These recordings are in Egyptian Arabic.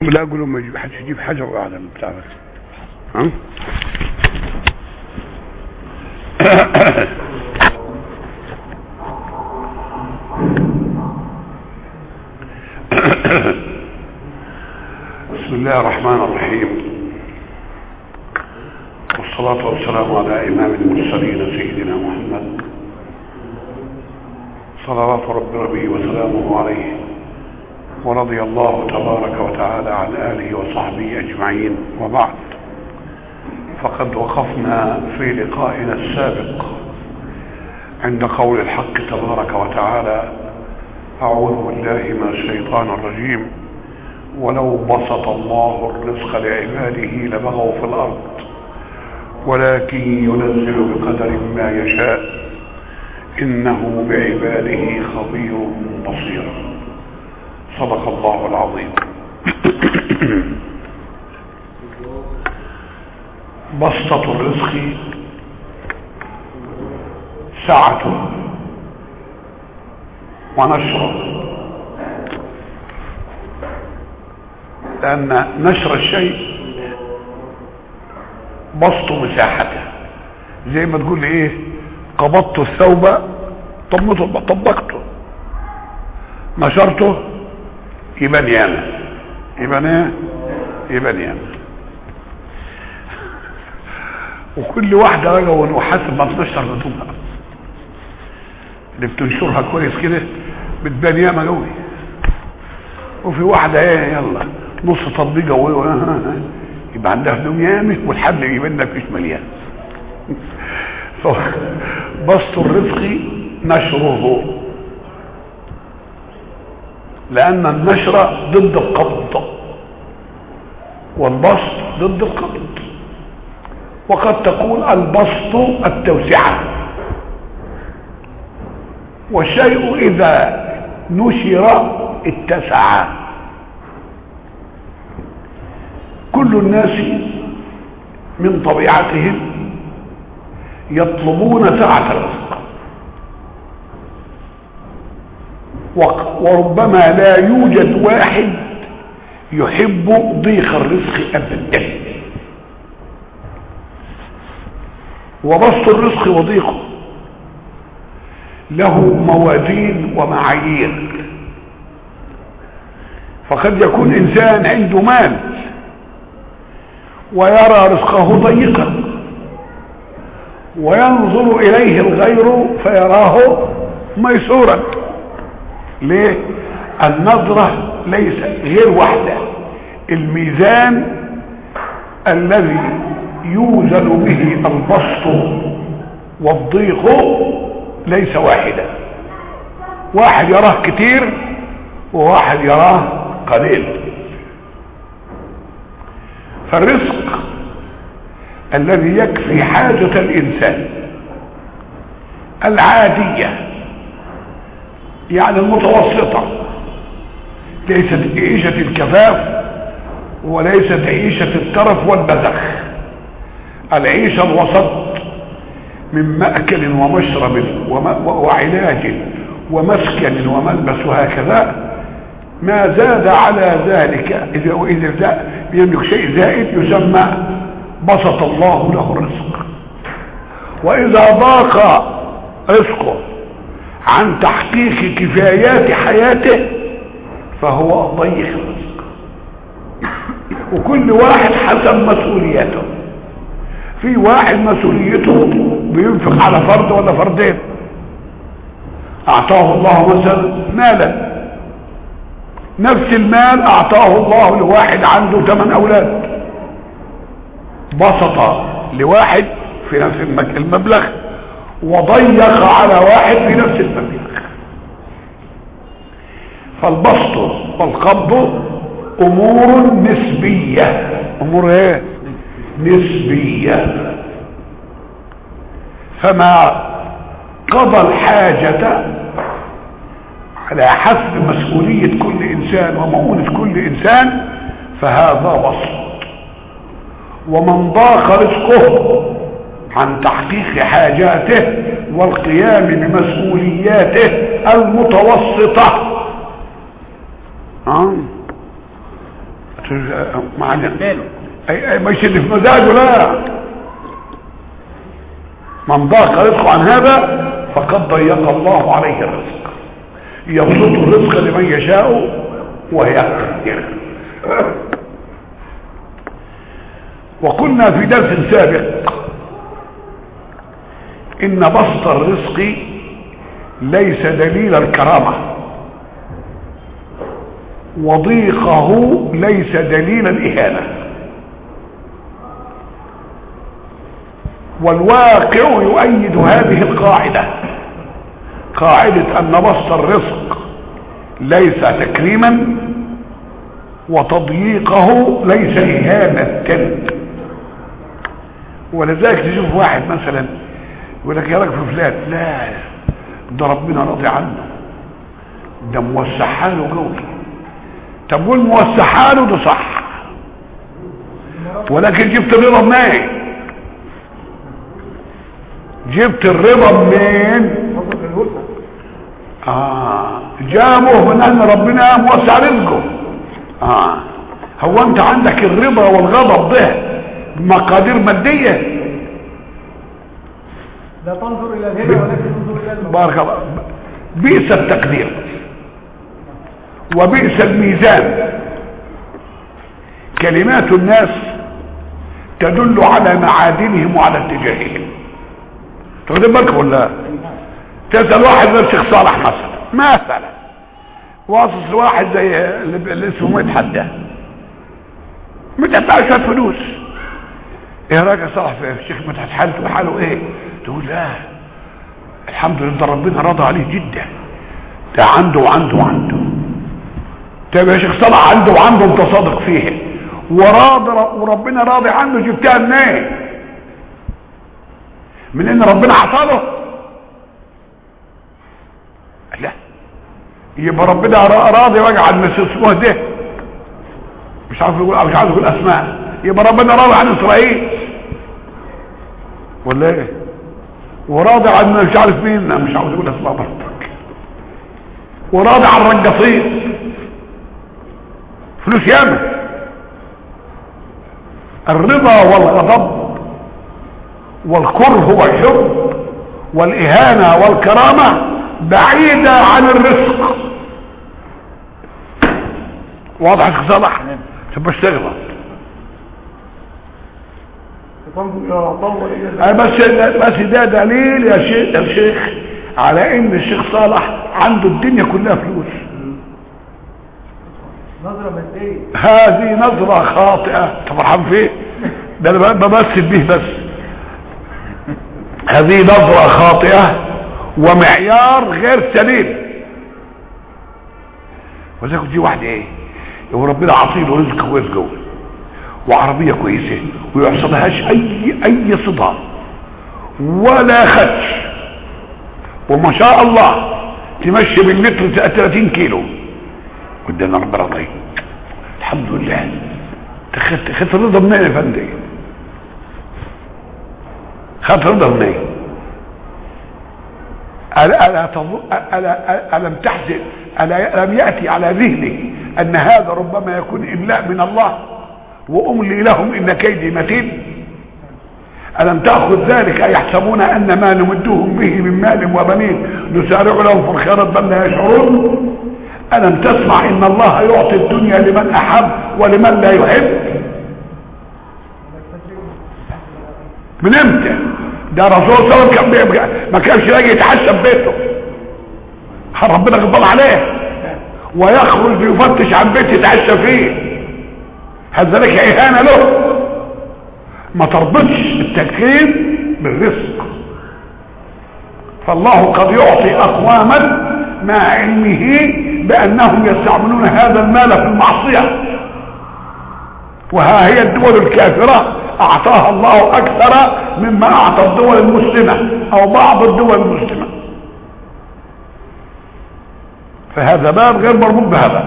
لا اقول ما يجيب حد يجيب حجر واحد من بتاع بس ها بسم الله الرحمن الرحيم والصلاة والسلام على إمام المرسلين سيدنا محمد صلوات رب ربي وسلامه عليه ورضي الله تبارك وتعالى عن آله وصحبه أجمعين وبعد فقد وقفنا في لقائنا السابق عند قول الحق تبارك وتعالى أعوذ بالله من الشيطان الرجيم ولو بسط الله الرزق لعباده لبغوا في الأرض ولكن ينزل بقدر ما يشاء إنه بعباده خبير بصير صدق الله العظيم بسطة الرزق سعة ونشره لأن نشر الشيء بسط مساحته زي ما تقول ايه قبضت الثوب طبقته طبقته نشرته يبقى نيانة يبقى ايه يبقى نيانة وكل واحدة بقى وحسب ما تنشر هدومها اللي بتنشرها كويس كده بتبان ياما قوي وفي واحدة ايه يلا نص تطبيقة و... يبقى عندها هدوم يامه والحبل يبان لك مش مليان بسط الرزق نشره لأن النشر ضد القبض والبسط ضد القبض وقد تقول البسط التوسعة والشيء إذا نشر اتسع كل الناس من طبيعتهم يطلبون سعة الرزق وربما لا يوجد واحد يحب ضيق الرزق ابدا وبسط الرزق وضيقه له موازين ومعايير فقد يكون انسان عنده مال ويرى رزقه ضيقا وينظر اليه الغير فيراه ميسورا ليه النظرة ليس غير واحدة الميزان الذي يوزن به البسط والضيق ليس واحدا واحد يراه كتير وواحد يراه قليل فالرزق الذي يكفي حاجة الإنسان العادية يعني المتوسطة ليست عيشة الكفاف وليست عيشة الترف والبذخ العيشة الوسط من مأكل ومشرب وعلاج ومسكن وملبس وهكذا ما زاد على ذلك إذا وإذا يملك شيء زائد يسمى بسط الله له الرزق وإذا ضاق رزقه عن تحقيق كفايات حياته فهو ضيق الرزق وكل واحد حسب مسؤوليته في واحد مسؤوليته بينفق على فرد ولا فردين اعطاه الله مثلا مالا نفس المال اعطاه الله لواحد عنده ثمان اولاد بسط لواحد في نفس المبلغ وضيق على واحد في نفس المبلغ فالبسط والقبض امور نسبية امور ايه نسبية فما قضى الحاجة على حسب مسؤولية كل انسان ومؤونة كل انسان فهذا بسط ومن ضاق رزقه عن تحقيق حاجاته والقيام بمسؤولياته المتوسطة آه. معنا باله اي اي مش اللي في مزاجه لا من ضاق رزقه عن هذا فقد ضيق الله عليه الرزق يبسط الرزق لمن يشاء ويقدر وقلنا في درس سابق ان بسط الرزق ليس دليل الكرامة وضيقه ليس دليل الإهانة والواقع يؤيد هذه القاعدة قاعدة أن بسط الرزق ليس تكريما وتضييقه ليس إهانة ولذلك تشوف واحد مثلا يقول لك يا راجل في فلان لا ده ربنا راضي عنه ده موسعها له قوي طب والموسعها له ده صح ولكن جبت الرضا منين جبت الرضا منين اه جابه من ان ربنا موسع رزقه اه هو انت عندك الرضا والغضب ده مقادير ماديه لا تنظر الى الهبه ولكن تنظر الى الموت بارك الله بئس التقدير وبئس الميزان كلمات الناس تدل على معادنهم وعلى اتجاههم تاخدين بالكم ولا تسال واحد زي الشيخ صالح مثلا مثلا واصل واحد زي اللي اللي اسمه مدحت ده مدحت معاه شويه فلوس ايه رايك يا صالح في الشيخ مدحت حالته حاله ايه تقول لا الحمد لله ده ربنا راضي عليه جدا ده عنده وعنده وعنده طيب يا شيخ صالح عنده وعنده انت صادق فيه وراضي وربنا راضي عنه جبتها منين من ان ربنا عطاله لا يبقى ربنا را- راضي بقى عن اسمه ده مش عارف يقول مش عارف يقول اسماء يبقى ربنا راضي عن اسرائيل ولا ايه وراضي عن مش عارف مين أنا مش عاوز اقول اسماء برضك وراضي عن رقصين فلوس ياما الرضا والغضب والكره والحب والإهانة والكرامة بعيدة عن الرزق واضح يا شيخ صلاح تبقى تغلط تنظر الى العطاء والى أنا بس بس ده دليل يا شيخ يا شيخ على ان الشيخ صالح عنده الدنيا كلها فلوس نظره ماديه هذه نظرة خاطئة تفرحان فيه ده انا بمثل به بس هذه نظرة خاطئة ومعيار غير سليم وذلك دي واحدة ايه هو ربنا عطيله رزق كويس جوه وعربية كويسة ويحصلهاش اي اي صدام ولا خدش وما شاء الله تمشي بالمتر 30 كيلو قدام ربنا طيب الحمد لله خدت خدت رضا منين يا فندم خدت رضا منين ألا ألا تظن ألا ألم تحزن ألا ألم يأتي على ذهنك أن هذا ربما يكون إملاء من الله وأملي لهم إن كيدي متين ألم تأخذ ذلك أيحسبون أن ما نمدهم به من مال وبنين نسارع لهم في الخيرات بل لا يشعرون ألم تسمع إن الله يعطي الدنيا لمن أحب ولمن لا يحب من امتى ده رسول صلى الله عليه وسلم كان بيبقى ما كانش لاقي يتحسب بيته ربنا غضب عليه ويخرج يفتش عن بيت يتعشى فيه هذا لك اهانه له ما تربطش التكريم بالرزق فالله قد يعطي اقواما مع علمه بانهم يستعملون هذا المال في المعصيه وها هي الدول الكافره اعطاها الله اكثر مما اعطى الدول المسلمه او بعض الدول المسلمه فهذا باب غير مربوط بهذا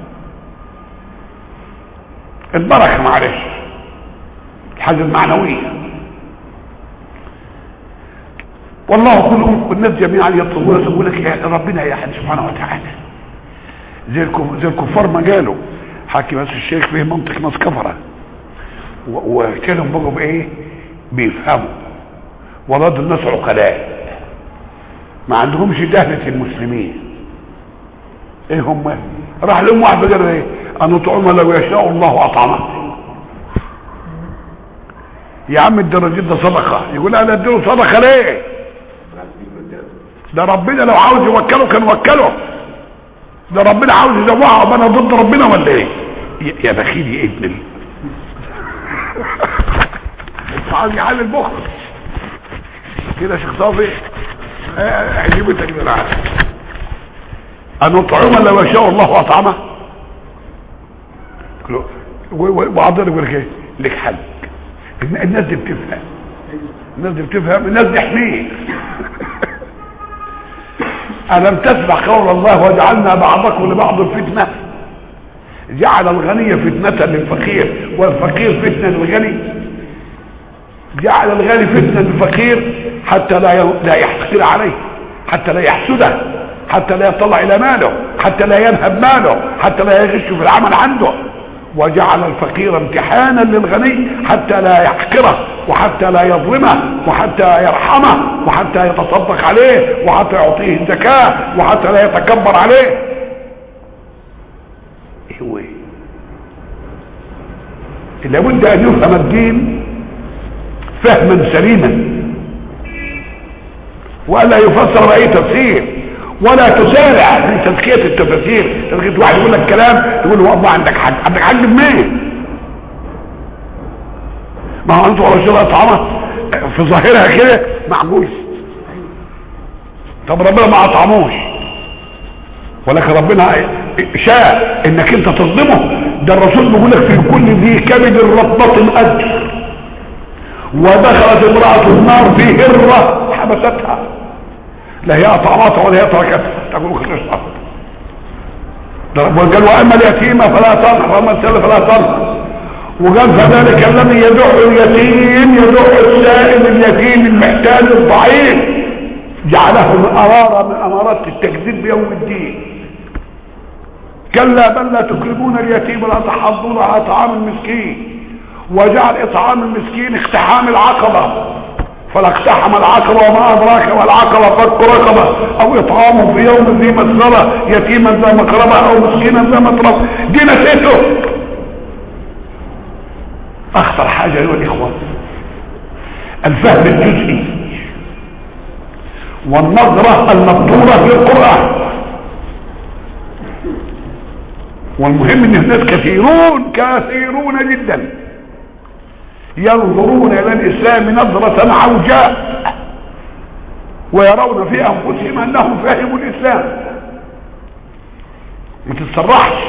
البركه معلش الحاجه المعنويه والله كلهم والناس جميعا يطلبون يقول لك يا ربنا يا احد سبحانه وتعالى زي الكف- زي الكفار ما قالوا حكي بس الشيخ فيه منطق ناس كفره و- وكانوا بقوا بايه بيفهموا ورد الناس عقلاء ما عندهمش دهنة المسلمين ايه هم راح لهم واحد قال ايه ان اطعم لو يشاء الله اطعمه يا عم الدرجات ده صدقه يقول انا اديله صدقه ليه ده ربنا لو عاوز يوكله كان وكله ده ربنا عاوز يزوعه طب انا ضد ربنا ولا ايه يا- يا بخيل يا ابن ال... انت عاوز يحل المخ كده يا شيخ صافي عجبتك من العالم ان اطعم لو يشاء الله اطعمه و- و- وبعضنا يقول لك ايه لك حل الن- الناس دي بتفهم الناس دي بتفهم الناس دي حمير ألم تسمع قول الله وجعلنا بعضكم لبعض فتنة جعل الغني فتنة للفقير والفقير فتنة للغني جعل الغني فتنة للفقير حتى لا ي- لا يحقر عليه حتى لا يحسده حتى لا يطلع إلى ماله حتى لا ينهب ماله حتى لا يغش في العمل عنده وجعل الفقير امتحانا للغني حتى لا يحقره وحتى لا يظلمه وحتى يرحمه وحتى يتصدق عليه وحتى يعطيه الزكاة وحتى لا يتكبر عليه ايه هو ايه لابد ان يفهم الدين فهما سليما ولا يفسر باي تفسير ولا تسارع في تزكيه التفاسير تزكيه واحد يقول لك كلام تقول له والله عندك حق عندك حق منين ما هو انتوا على شراء طعامه في ظاهرها كده معجوز طب ربنا ما اطعموش ولكن ربنا شاء انك انت تظلمه ده الرسول بيقول لك في كل ذي كبد رطبة اجر ودخلت امرأة النار في هرة حبستها لا هي اطعمتها ولا هي تركتها تقول خلص ده ربنا قال واما اليتيم فلا تنهر واما السائل فلا تنهر وقال فذلك الذي يدع اليتيم يدع السائل اليتيم المحتاج الضعيف جعله من أرارة من أمارات التكذيب بيوم الدين كلا بل لا تكرمون اليتيم ولا تحضون على طعام المسكين وجعل إطعام المسكين اقتحام العقبة فلا اقتحم العقبة وما أدراك والعقبة فك رقبة أو إطعامه في يوم ذي مسغرة يتيما ذا مقربة أو مسكينا ذا مطرب دي نسيته أخطر حاجة أيها الإخوة الفهم الجزئي والنظرة المبتورة للقرآن والمهم ان الناس كثيرون كثيرون جدا ينظرون الى الاسلام نظرة عوجاء ويرون في انفسهم انهم فهموا الاسلام ما تتسرحش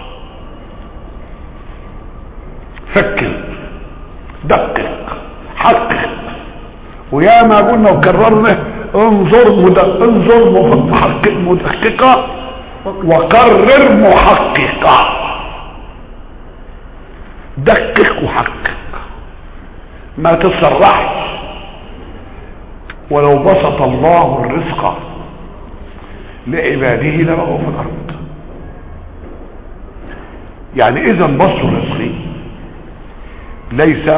فكر دقق حقق ويا ما قلنا وكررنا انظر مد... انظر محقق مدققة وقرر محققة دقق وحقق ما تسرحش ولو بسط الله الرزق لعباده لبغوا في الارض يعني اذا بسط الرزق ليس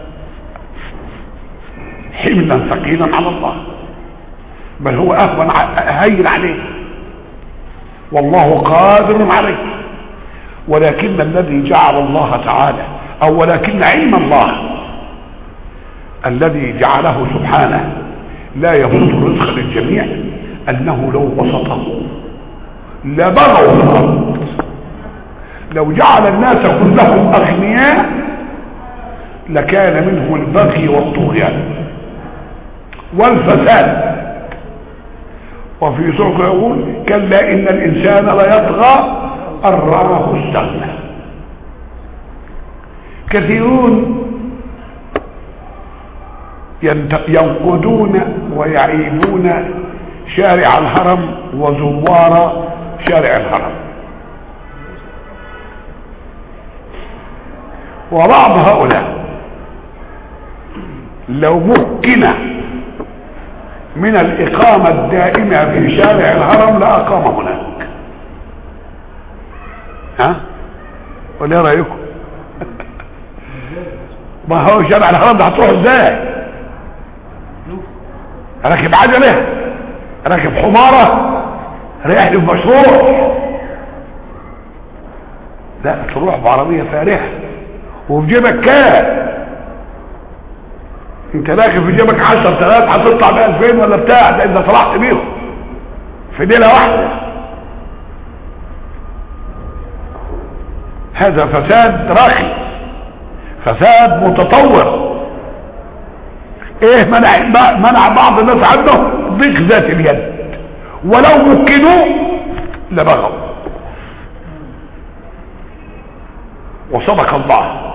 حملا ثقيلا على الله بل هو اهون هين عليه والله قادر عليه ولكن الذي جعل الله تعالى او ولكن علم الله الذي جعله سبحانه لا يبسط الرزق للجميع انه لو بسطه لبغوا في الارض لو جعل الناس كلهم اغنياء لكان منه البغي والطغيان والفساد وفي سوق يقول كلا ان الانسان ليطغى ان رآه استغنى كثيرون ينقدون ويعيبون شارع الهرم وزوار شارع الهرم وبعض هؤلاء لو مكن من الإقامة الدائمة في شارع الهرم لأقام هناك ها ولا ايه رايكم ما هو شارع الهرم ده هتروح ازاي راكب عجله راكب حماره رايح لي في مشروع لا تروح بعربيه فارهه وفي جيبك كام انت داخل في جيبك 10000 هتطلع ب 2000 ولا بتاع ده انت طلعت بيهم في ليله واحده هذا فساد راقي فساد متطور ايه منع منع بعض الناس عنه ضيق ذات اليد ولو مكنوا لبغوا وصدق الله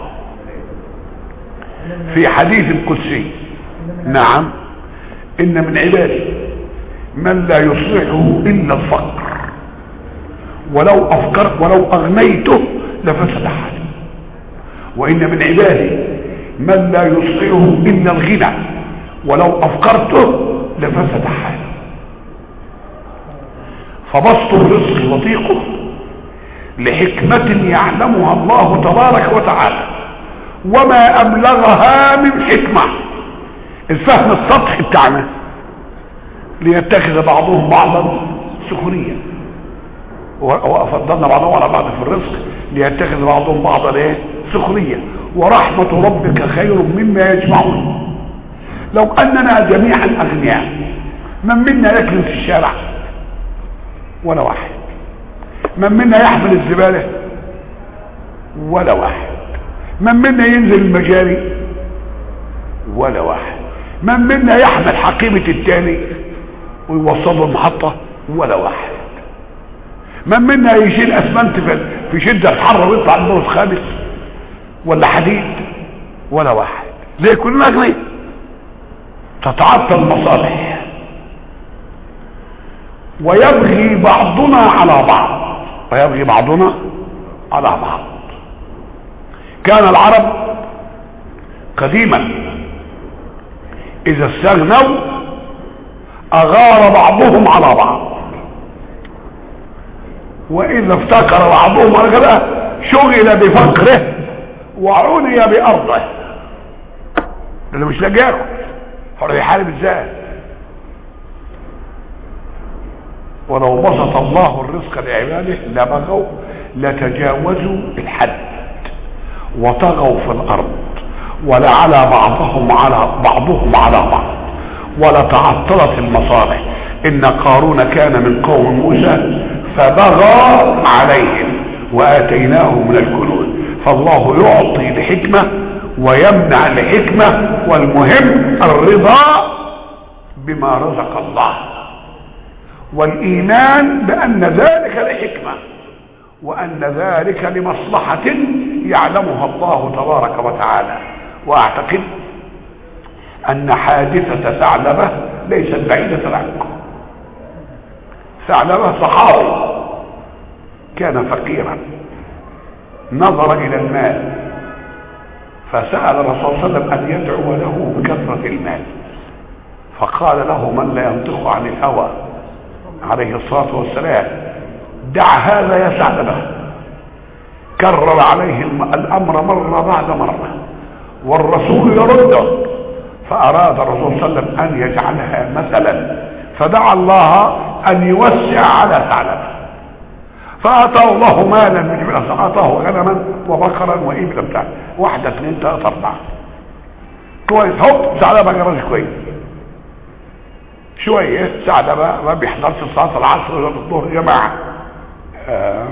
في حديث قدسي نعم ان من عبادي من لا يصلحه الا الفقر ولو افكر ولو اغنيته لفسد حالي وان من عبادي من لا يصلحه الا الغنى ولو افكرته لفسد حالي فبسط الرزق وضيقه لحكمة يعلمها الله تبارك وتعالى وما أبلغها من حكمة الفهم السطحي بتاعنا ليتخذ بعضهم بعضا سخريا وفضلنا بعضهم على بعض في الرزق ليتخذ بعضهم بعضا ايه سخريا ورحمة ربك خير مما يجمعون لو أننا جميعا أغنياء من منا يكنس في الشارع ولا واحد من منا يحمل الزبالة ولا واحد من منا ينزل المجاري ولا واحد من منا يحمل حقيبة التاني ويوصله المحطة ولا واحد من منا يشيل اسمنت في- في شدة الحر ويطلع الدور الخامس ولا حديد ولا واحد ليه كلنا اغنياء تتعطل المصالح ويبغي بعضنا على بعض ويبغي بعضنا على بعض كان العرب قديما اذا استغنوا اغار بعضهم على بعض واذا افتقر بعضهم على كده شغل بفقره وعني بارضه اللي مش لاقي ياكل هو يحارب ازاي ولو بسط الله الرزق لعباده لبغوا لتجاوزوا الحد وطغوا في الارض ولعلى بعضهم على بعضهم على بعض ولتعطلت المصالح ان قارون كان من قوم موسى فبغى عليهم واتيناه من الكنوز فالله يعطي الحكمه ويمنع الحكمه والمهم الرضا بما رزق الله والايمان بان ذلك لحكمه وان ذلك لمصلحه يعلمها الله تبارك وتعالى واعتقد ان حادثه ثعلبه ليست بعيده عنكم ثعلبه صحابي كان فقيرا نظر الى المال فسال الرسول صلى الله عليه وسلم ان يدعو له بكثره المال فقال له من لا ينطق عن الهوى عليه الصلاه والسلام دع هذا يا ثعلبه كرر عليه الم- الامر مره بعد مره والرسول يرده فاراد الرسول صلى الله عليه وسلم ان يجعلها مثلا فدعا الله ان يوسع على ثعلبه فاتاه الله مالا من جبل اعطاه غنما وبقرا وابلا بتاع واحده اثنين ثلاثه اربعه كويس هوب ثعلبه جراج كويس شويه ثعلبه ما بيحضرش صلاه العصر ولا الظهر جماعه آه.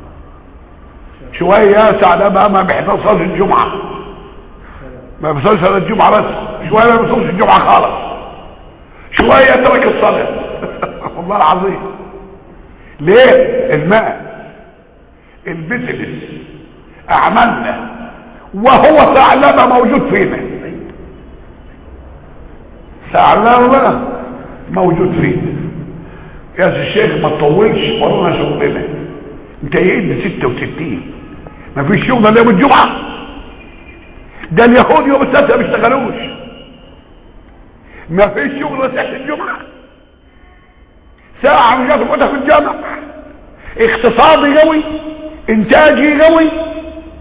شويه ثعلبه ما بيحضرش صلاه الجمعه ما بيصليش صلاه الجمعه بس شويه ما بيصليش الجمعه خالص شويه ترك الصلاه والله العظيم ليه الماء البزنس اعمالنا وهو ثعلبه موجود فينا ثعلبه موجود فينا يا سي الشيخ ما تطولش ورانا شغلنا انت يقل 66 ما فيش شغل الا يوم الجمعه ده اليهود يوم السبت ما بيشتغلوش ما فيش شغل تحت الجمعه ساعة من جات في الجامعة اقتصادي قوي انتاجي قوي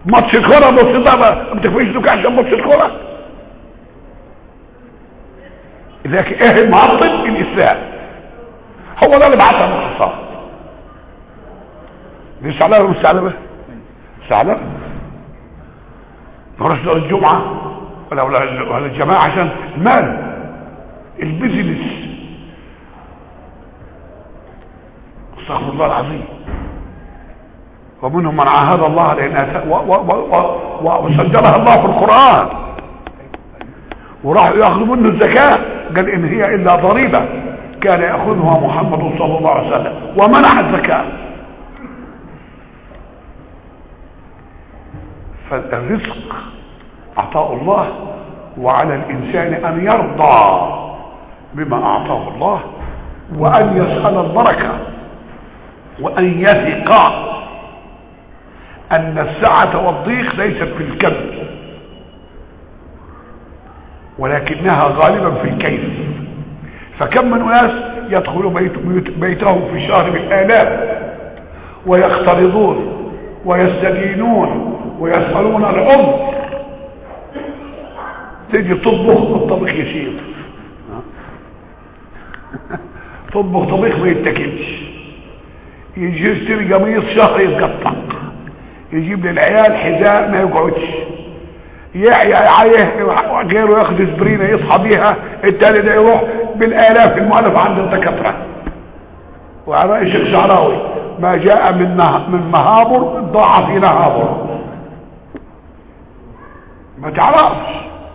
ماتش الكوره بص ده ما بتكفيش دوك عشان ماتش الكوره لذلك ايه المعطل الاسلام هو ده اللي بعثها باختصار دي استعلامه ولا مستعلمه استعلام نروح الجمعه ولا ولا ولا الجماعه عشان المال البيزنس استغفر الله العظيم ومنهم من عاهد الله لان أتى- و- و- و- و- وسجلها الله في القران وراحوا ياخذوا منه الزكاه قال ان هي الا ضريبه كان ياخذها محمد صلى الله عليه وسلم ومنع الزكاه فالرزق اعطاه الله وعلى الانسان ان يرضى بما اعطاه الله وان يسال البركه وان يثق ان السعه والضيق ليست في الكم ولكنها غالبا في الكيف فكم من اناس يدخل بيت بيت بيتهم في شهر بالالاف ويقترضون ويستدينون ويسألون العمر تيجي تطبخ الطبخ يسير تطبخ طبيخ ما يتاكلش يجي يشتري قميص شهر يتقطع يجيب للعيال حذاء ما يقعدش يعيا عايه غيره ياخد سبرينه يصحى بيها التاني ده يروح بالالاف المؤلف عند الدكاتره وعلى الشيخ شعراوي ما جاء من نه- من مهابر ضاع في نهابر ما تعرفش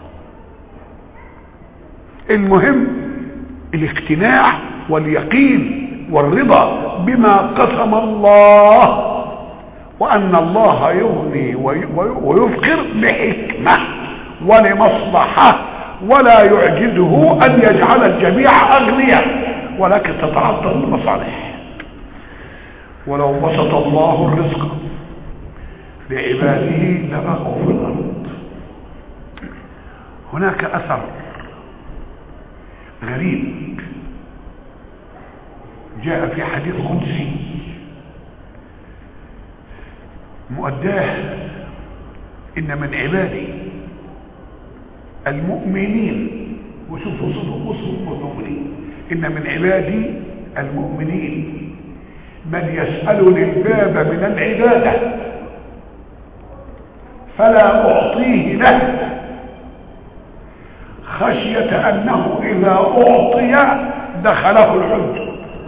المهم الاقتناع واليقين والرضا بما قسم الله وان الله يغني وي- وي- ويفقر لحكمه ولمصلحه ولا يعجزه ان يجعل الجميع اغنياء ولكن تتعطل المصالح ولو بسط الله الرزق لعباده لبقوا في الارض هناك اثر غريب جاء في حديث قدسي مؤداه ان من عبادي المؤمنين وشوفوا صدق وصفوا المؤمنين ان من عبادي المؤمنين من يسألني الباب من العبادة فلا أعطيه له خشية أنه إذا أعطي دخله الحج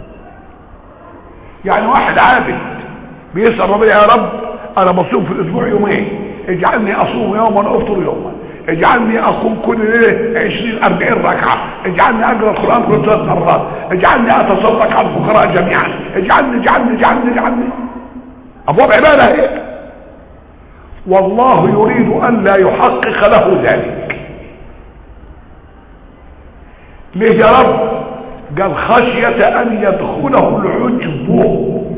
يعني واحد عابد بيسأل ربنا يا رب أنا بصوم في الأسبوع يومين اجعلني أصوم يوما وأفطر يوما اجعلني أقوم كل ليلة عشرين أربعين ركعة اجعلني أقرأ القرآن كل ثلاث مرات اجعلني أتصدق على الفقراء جميعا اجعلني اجعلني اجعلني اجعلني أبواب عبادة هي والله يريد أن لا يحقق له ذلك ليه يا رب قال خشية أن يدخله العجب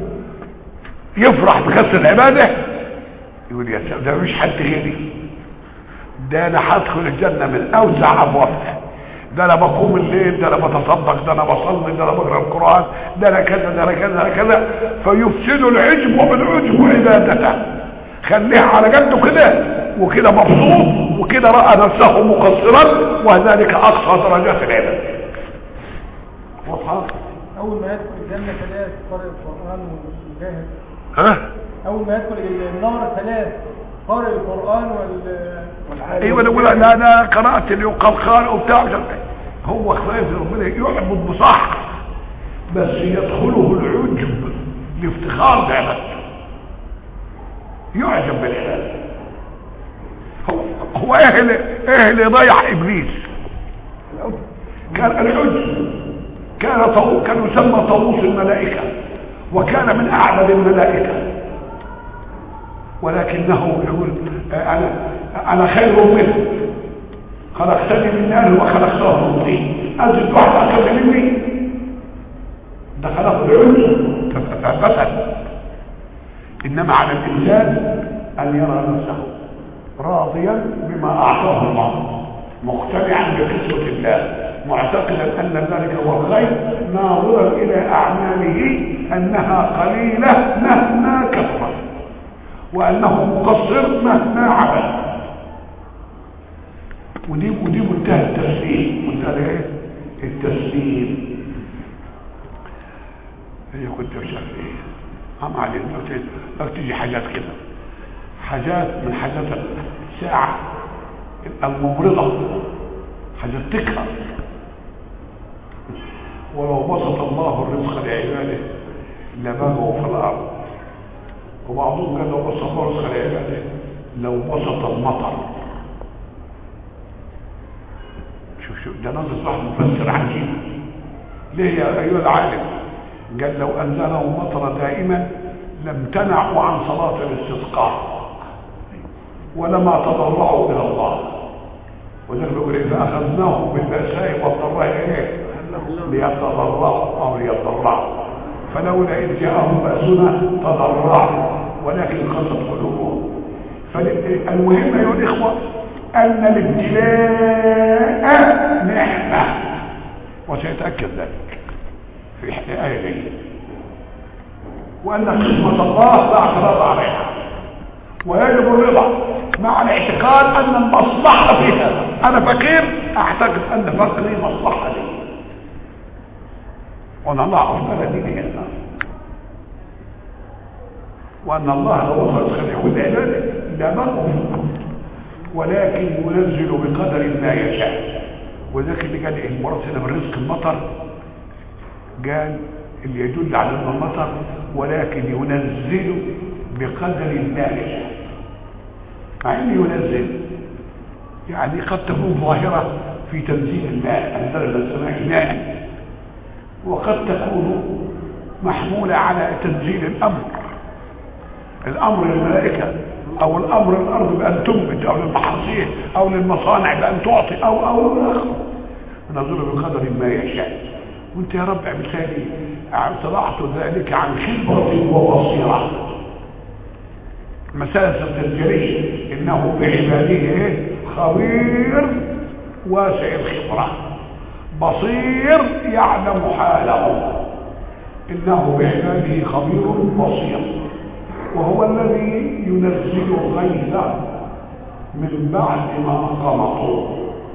يفرح بكسر العبادة يقول يا سلام ده مش حد غيري ده انا هدخل الجنة من اوسع ابوابها ده انا بقوم الليل ده انا بتصدق ده انا بصلي ده انا بقرا القران ده انا كذا ده انا كذا ده انا كذا فيفسد العجب بالعجب عبادته خليها على جنبه كده وكده مبسوط وكده راى نفسه مقصرا وذلك اقصى درجات العباده واضحه اول ما يدخل الجنه ثلاث قارئ القران ومجاهد ها اول ما يدخل النار ثلاث قارئ القران وال والعالم ايوه انا بقول انا انا قرات اليوم قال وبتاع مش عارف إيه. هو خايف ربنا يعبد بصح بس يدخله العجب لافتخار بعبادته يعجب بالعباده هو هو ايه اللي ايه اللي ضيع ابليس كان العجب كان طو... كان يسمى طاووس الملائكه وكان من اعبد الملائكه ولكنه يقول آه، انا انا خير منه خلقتني من نار وخلقته من طين ازد واحد اكبر مني دخله العجب ففسد انما على الانسان ان يرى نفسه راضيا بما اعطاه الله مقتنعا بقسمه الله معتقدا ان ذلك هو الخير ناظرا الى اعماله انها قليله مهما كثرت وانه مقصر مهما عمل ودي ودي منتهى التسليم منتهى ايه التسليم هي كنت مش عارف ايه عم علي لو تيجي حاجات كده حاجات من حاجات الساعة الممرضة حاجات تكره ولو بسط الله الرزق لعباده لبغوا في الارض وبعضهم قال لو بسط الله الرزق لعباده لو بسط المطر شوف شوف ده نظر واحد مفسر عجيب ليه يا ايها العالم قال لو انزله المطر دائما لامتنعوا عن صلاه الاستسقاء ولما تضرعوا الى الله وذلك بيقول اذا اخذناهم بالباساء والضراء ايه ليتضرعوا او ليتضرعوا فلولا اذ جاءهم باسنا تضرعوا ولكن قست قلوبهم فالمهم ايها الاخوه ان الابتلاء نعمه وسيتاكد ذلك في ايه دي وان قسمه الله لا اعتراض عليها ويجب الرضا مع الاعتقاد ان المصلحه فيها انا فقير اعتقد ان فقري مصلحه لي وان الله افضل لي بهذا وان الله لو وصل خلقه العباده لا نقف ولكن ينزل بقدر ما يشاء وذلك اللي قال ايه المراد هنا بالرزق المطر قال اللي يدل على ان المطر ولكن ينزل بقدر ما يشاء مع انه ينزل يعني قد تكون ظاهرة في تنزيل الماء أنزل من السماء ماء وقد تكون محمولة على تنزيل الأمر الأمر للملائكة أو الأمر للأرض بأن تنبت أو للمحاصيل أو للمصانع بأن تعطي أو أو آخر نزل بقدر ما يشاء وانت يا رب بالتالي طلعت ذلك عن خبرة وبصيرة مسألة التنجري إنه بعباده خبير واسع الخبرة بصير يعلم حاله إنه بعباده خبير بصير وهو الذي ينزل الغيث من بعد ما قمطوا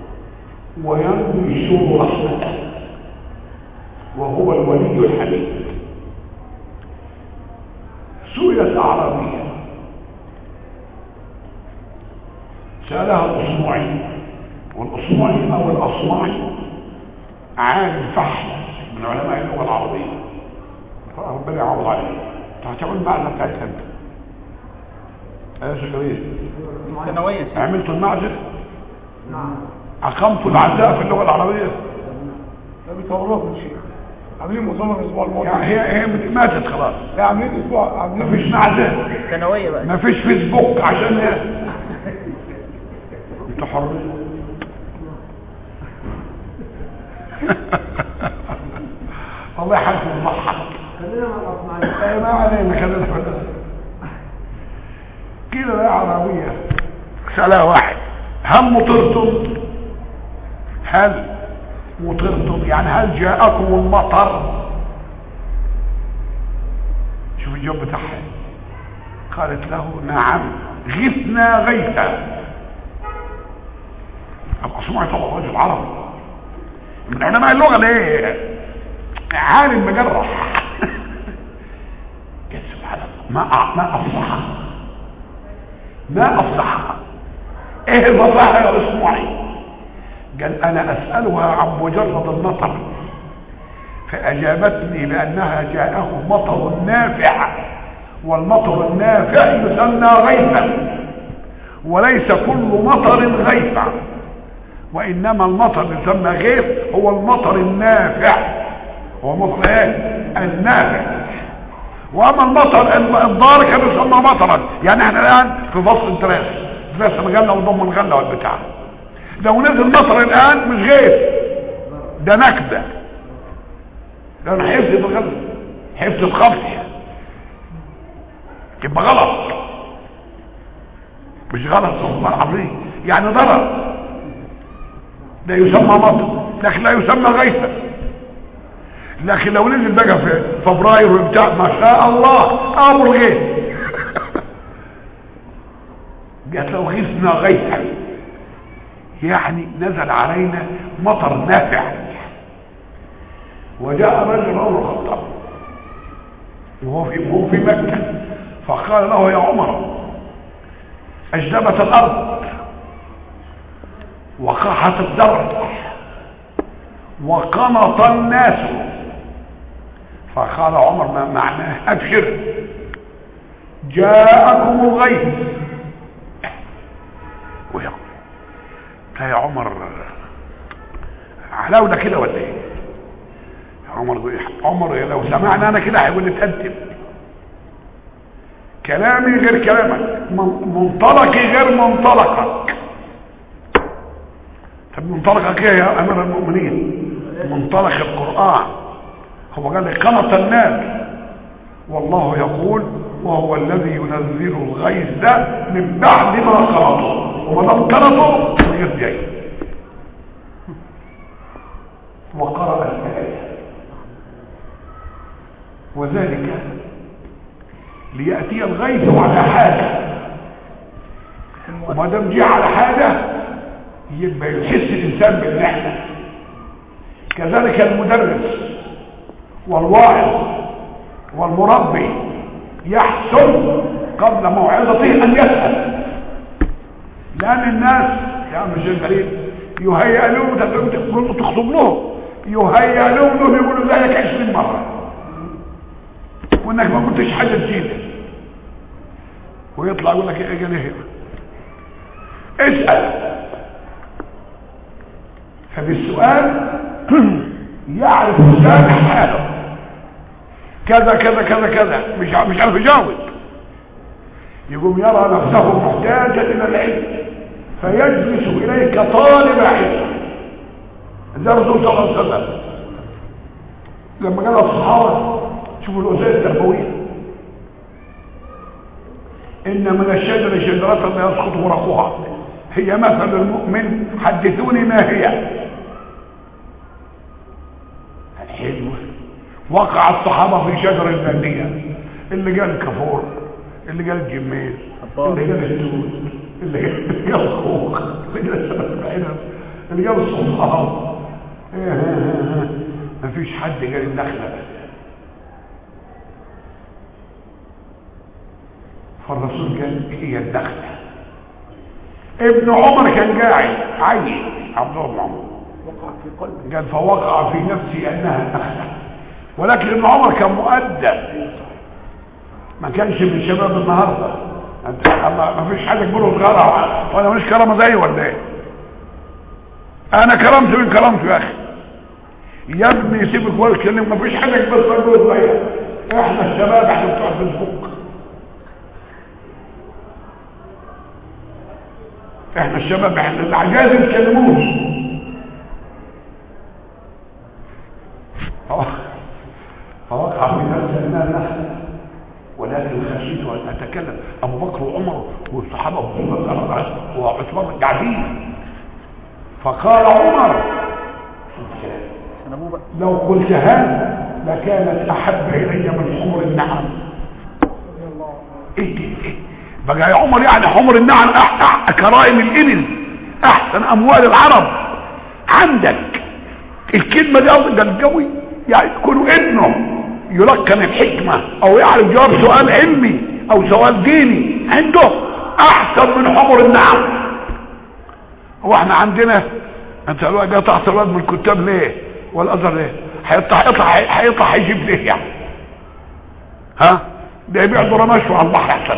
وينشر رحمته وهو الولي الحميد سئلت أعرابية سألها الأصمعي والأصمعي أو الأصمعي عالم فحم من علماء اللغة العربية ربنا يعوض عليه تعتبر المعنى بتاعتها انت يا شكرين ثانوية عملت المعزف نعم أقمت العزاء في اللغة العربية ده بيطوروها من شيء عاملين مؤتمر الاسبوع الماضي يعني هي هي ماتت خلاص لا عاملين اسبوع عاملين مفيش معزف ثانوية بقى مفيش فيسبوك عشان هي انت حر والله حاسس بالضحك خلينا مع الأصمعي ايه ما علينا خلينا في الناس. كده يا عربية سألها واحد هل مطرتم هل مطرتم يعني هل جاءكم المطر شوف الجواب بتاعها قالت له نعم غثنا غيثا الأصمعي طبعا رجل عربي من علماء اللغة ليه عالم مجرح يا سبحان الله ما أ- ما افصح ما افصح ايه الفصاحه يا اسمعي قال انا اسالها عن مجرد المطر فاجابتني بانها جاءه مطر نافع والمطر النافع يسمى غيثا وليس كل مطر غيثا وانما المطر اللي يسمى غيث هو المطر النافع هو المطر ايه النافع واما المطر الضار كان يسمى مطرا يعني احنا الان في فصل الدراسه دراسه الغله وضم الغله والبتاع لو نزل مطر الان مش غيث ده نكبه لان حفظ الغله حفظ الخفي يبقى غلط مش غلط والله العظيم يعني ضرر ده يسمى مطر لكن لا يسمى غيثا لكن لو نزل بقى في فبراير وبتاع ما شاء الله امر غيث قالت له غثنا غيثا يعني نزل علينا مطر نافع وجاء رجل عمر الخطاب وهو في وهو في مكة فقال له يا عمر أجدبت الأرض وقاحت الدرب وقنط الناس فقال عمر ما معناه أبشر جاءكم الغيث ويقول يا عمر علاوده كده ولا ايه عمر يقول عمر لو سمعنا انا كده هيقول لي تقدم كلامي غير كلامك من- منطلقي غير منطلقك طب منطلقك ايه يا امير المؤمنين منطلق القران هو قال لي قنط الناس والله يقول وهو الذي ينزل الغيث ده من بعد ما قنطوا وما دام قنطوا الغيث جاي وقرأ الآية وذلك ليأتي الغيث على حاجة وما دام جه على حاجة يبقى يحس الإنسان بالنعمة كذلك المدرس والواعظ والمربي يحسن قبل موعظته أن يسأل لأن الناس يا عم الشيخ غريب يهيأ لهم تقول تخطب له يهيأ لهم انهم يقولوا ذلك 20 مرة وانك ما كنتش حاجة جديدة ويطلع يقول لك ايه ليه اسأل فبالسؤال يعرف السامع حاله كذا كذا كذا كذا مش ع- مش عارف يجاوب يقوم يرى نفسه محتاجا الى العلم فيجلس اليه كطالب علم ده الرسول صلى الله عليه وسلم لما قال الصحابه شوفوا الوسائل التربويه ان من الشجر شجره لا يسقط ورقها هي مثل المؤمن حدثوني ما هي حلوه وقع الصحابه في شجر البنديه اللي قال كفور اللي قال جميل اللي قال الدود اللي قال اللي قال خوخ اللي قال سبب العنب اللي قال الصحاب مفيش حد قال النخله فالرسول قال هي النخله ابن عمر كان قاعد عيل عبد الله بن عمر وقع في قلبي قال فوقع في نفسي انها نخله ولكن ابن عمر كان مؤدب ما كانش من شباب النهارده انت الله ما فيش حاجه تقوله صغيره وانا مش كرامه زيه ولا ايه انا كرمت من كرمته يا اخي يا ابني سيبك ولا تكلم ما فيش حاجه بس تقوله صغير احنا الشباب احنا بتوع فيسبوك احنا الشباب احنا العجاز ما تكلموش فوقع في نفسي انها نخله ولكن خشيت ان اتكلم ابو بكر وعمر والصحابه وعثمان قاعدين فقال عمر عشان ابوه بقى لو قلتها لكانت احب الي من حمر النعم رضي الله عنه ايه دي ايه بقى يا عمر يعني حمر النعم أح أح كرائم الابل احسن اموال العرب عندك الكلمه دي اصلا الجوي يعني يكون ابنه يلقن الحكمه او يعرف جواب سؤال علمي او سؤال ديني عنده احسن من حمر النعم هو احنا عندنا انت الواد قطعت الواد من الكتاب ليه والازهر ليه هيطلع هيطلع هيطلع هيجيب ليه يعني ها ده يبيع درماشه على البحر احسن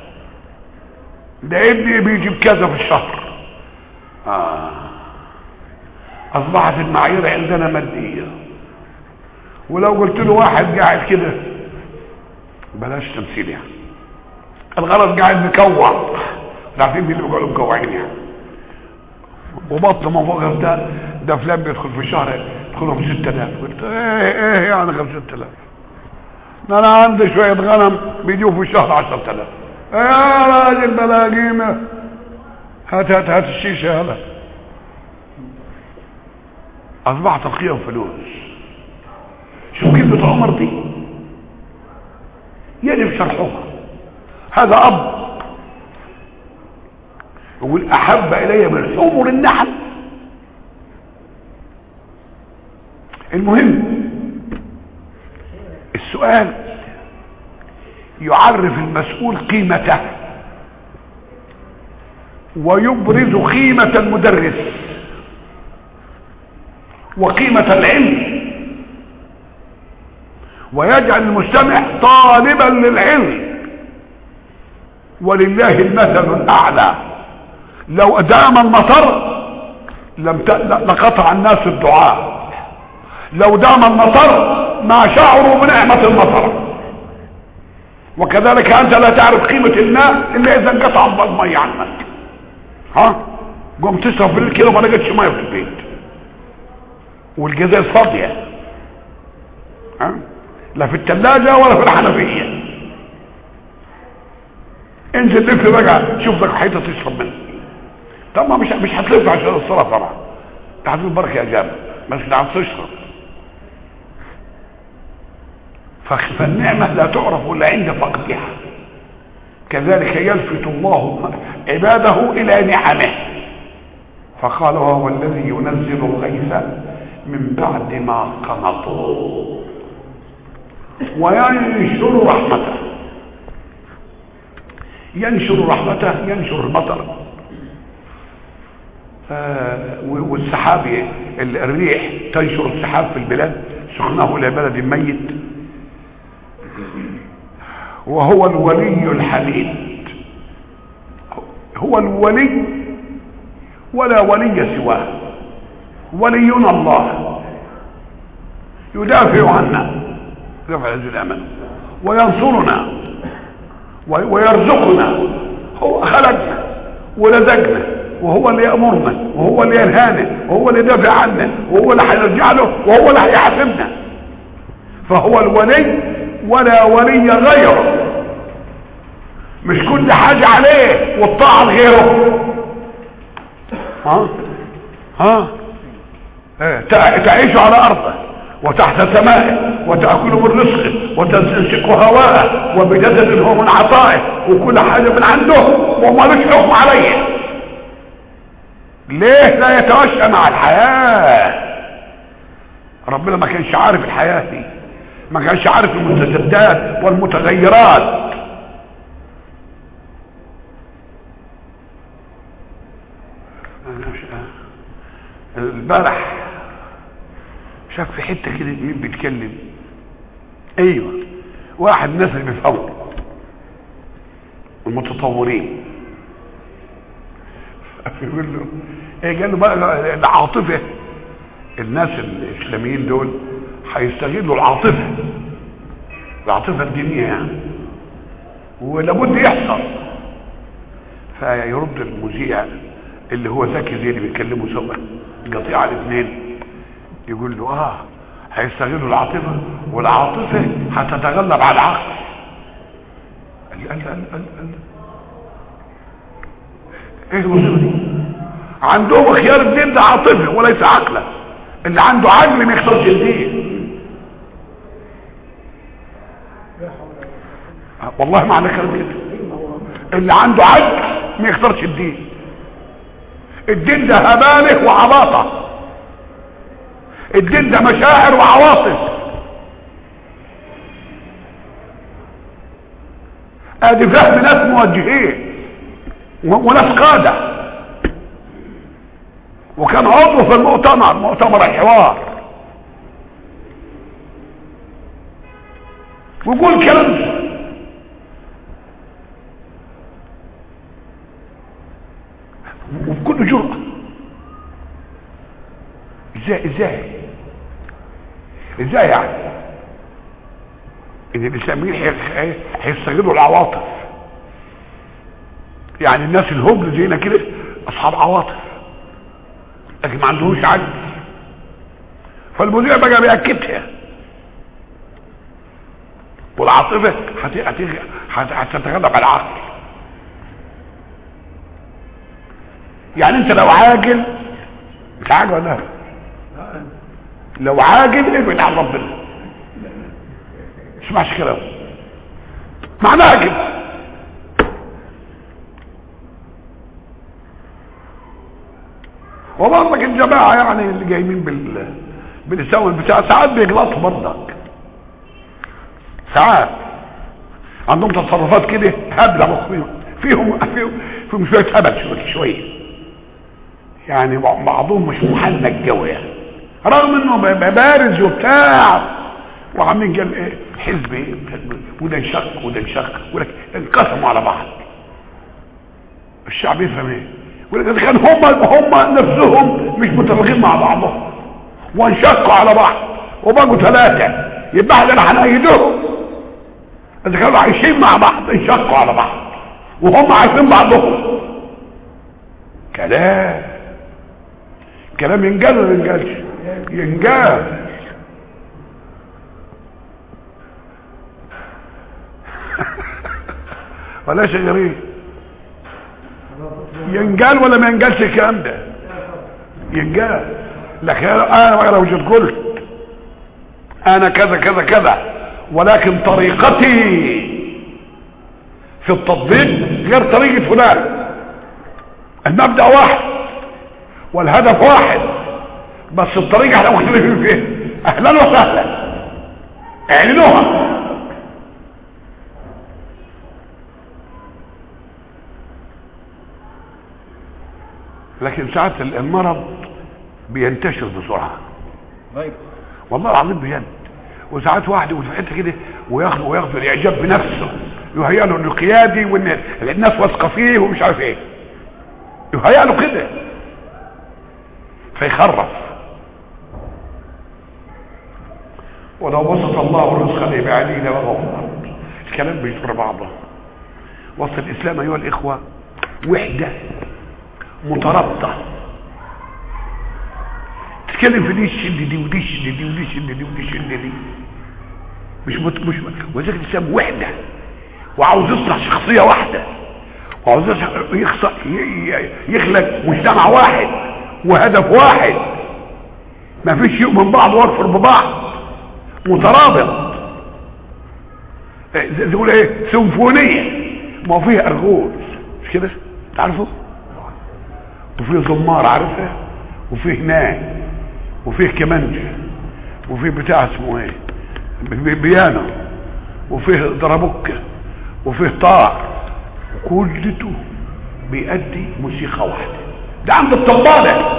ده ابني بيجيب كذا في الشهر آه. اصبحت المعايير عندنا ماديه ولو قلت له واحد قاعد كده بلاش تمثيل يعني الغرض قاعد مكوع عارفين مين اللي بيقولوا مكوعين يعني وبطن من فوق ده ده فلان بيدخل في الشهر يدخلهم 6000 قلت ايه ايه يعني 5000 ده انا عندي شويه غنم بيجوا في الشهر 10000 يا راجل بلا قيمه هات هات هات الشيشه هلا اصبحت القيم فلوس شوف كلمه عمر دي يجب شرحها هذا اب يقول احب الي من حمر النعم المهم السؤال يعرف المسؤول قيمته ويبرز قيمة المدرس وقيمة العلم ويجعل المستمع طالبا للعلم ولله المثل الاعلى لو دام المطر لم ت... لقطع الناس الدعاء لو دام المطر ما شعروا بنعمة المطر وكذلك انت لا تعرف قيمة الماء الا اذا انقطع المية عنك ها قوم تشرب بالليل كده وما لقيتش ميه في البيت والجزائر فاضيه ها لا في الثلاجه ولا في الحنفيه انزل لف بقى شوف لك حيطه تشرب منها طب ما مش مش هتلف عشان الصلاه طبعا ده هتقول بركه يا جامع بس ده هتشرب فالنعمه لا تعرف الا عند فقدها كذلك يلفت الله عباده الى نعمه فقال وهو الذي ينزل الغيث من بعد ما قنطوا وينشر رحمته ينشر رحمته ينشر المطر آه والسحاب الريح تنشر السحاب في البلاد سخنه الى بلد ميت وهو الولي الحميد هو الولي ولا ولي سواه ولينا الله يدافع عنا رفع عز الامل وينصرنا ويرزقنا هو خلقنا ورزقنا وهو اللي يامرنا وهو اللي ينهانا وهو اللي يدافع عنا وهو اللي هنرجع له وهو اللي هيحاسبنا فهو الولي ولا ولي غيره مش كل حاجة عليه والطاعة لغيره ها ها اه. تعيش على ارضه وتحت سمائه وتأكل من رزقه وتنشق هواءه وبجسد هو من عطائه وكل حاجة من عنده وما لش حكم عليه ليه لا يتوشى مع الحياة ربنا ما كانش عارف الحياة دي ما كانش عارف المستجدات والمتغيرات البارح شاف في حته كده مين بيتكلم ايوه واحد الناس اللي بيفهموا المتطورين يقول له ايه قال له بقى العاطفه الناس الاسلاميين دول هيستغلوا العاطفه العاطفه الدينيه يعني ولابد يحصل فيرد المذيع اللي هو ذكي زي اللي بيتكلموا سوا قطيع الاثنين يقول له اه هيستغلوا العاطفه والعاطفه هتتغلب على العقل قال قال قال قال قال ايه المصيبه دي عندهم خيار الدين ده عاطفه وليس عقلا اللي عنده عقل ما يختارش الدين والله معنى كلام كده اللي عنده عقل ما يختارش الدين الدين ده هباله وعباطه الدين ده مشاعر وعواطف ادي فهم ناس موجهين وناس قاده وكان عضو في المؤتمر مؤتمر الحوار ويقول كلام ده وبكل جرأة ازاي ازاي ازاي يعني ان الاسلاميين هيستغلوا العواطف يعني الناس الهبل زينا كده اصحاب عواطف لكن ما عندهوش عقل فالمذيع بقى بيأكدها والعاطفة هتتغلب على العقل يعني انت لو عاجل مش عاجل ولا لو عاجل ابعد عن ربنا اسمعش كلامه معناها كده وبرضك الجماعة يعني اللي جايين بال بالإسلام بتاع ساعات بيغلطوا برضك ساعات عندهم تصرفات كده هبلة فيهم فيهم فيهم, فيهم شوية هبل شوية شوية يعني بعضهم مش محنك قوي يعني رغم انه بيبقى بارز وبتاع وعاملين قال ايه حزب ايه حزب وده انشق وده انشق ولك انقسموا على بعض الشعب يفهم ايه ولكن كان هم هم نفسهم مش متفقين مع بعضهم وانشقوا على بعض وبقوا ثلاثة يبقى احنا هنأيدهم اذا كانوا عايشين مع بعض انشقوا على بعض وهم عارفين بعضهم كلام كلام ينجل ولا ينجلش ينجل ولا شيء غريب ينجال ولا ما ينجالش الكلام ده ينجال لكن انا لو جيت قلت انا كذا كذا كذا ولكن طريقتي في التطبيق غير طريقة فلان المبدأ واحد والهدف واحد بس الطريقة احنا مختلفين فيها اهلا وسهلا اعلنوها لكن ساعات المرض بينتشر بسرعة والله العظيم بجد وساعات واحد يقول في حته كده وياخد وياخد الاعجاب بنفسه يهيأ له انه قيادي وان الناس واثقه فيه ومش عارف ايه يهيأ له كده فيخرف ولو بسط الله الرزق لعباده لبغوا في الارض الكلام بيجر بعضه وصل الاسلام ايها الاخوه وحده مترابطه تتكلم في دي الشد دي ودي الشد دي ودي الشد دي ودي الشد دي مش مت... مش وذلك الاسلام وحده وعاوز يصنع شخصيه واحده وعاوز يخص... يخلق مجتمع واحد وهدف واحد ما فيش يؤمن بعض ويكفر ببعض مترابط زي تقول ايه سيمفونيه ما هو فيها ارجوز مش كده تعرفوا وفيه زمار عارفها وفيه ناي وفيه كمانجة وفيه بتاع اسمه ايه بيانو وفيه دربكة وفيه طار كلته بيأدي موسيقى واحدة ده عند الطبالة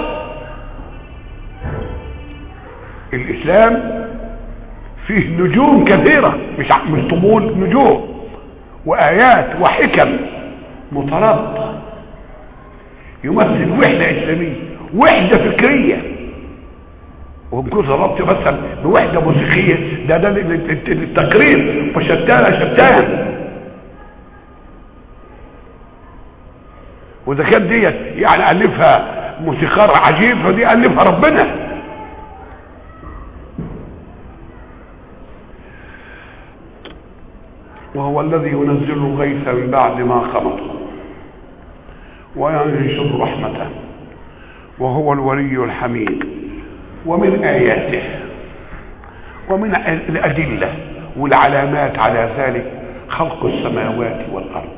الاسلام فيه نجوم كثيرة مش مش طبول نجوم وايات وحكم مترابطة يمثل وحدة اسلامية وحدة فكرية وبكون ضربت مثلا بوحدة موسيقية ده ده للتقرير وشتان شتان واذا كانت ديت يعني الفها موسيقار عجيب فدي الفها ربنا وهو الذي ينزل الغيث من بعد ما قنطوا وينشر رحمته وهو الولي الحميد ومن آياته ومن الأدلة والعلامات على ذلك خلق السماوات والأرض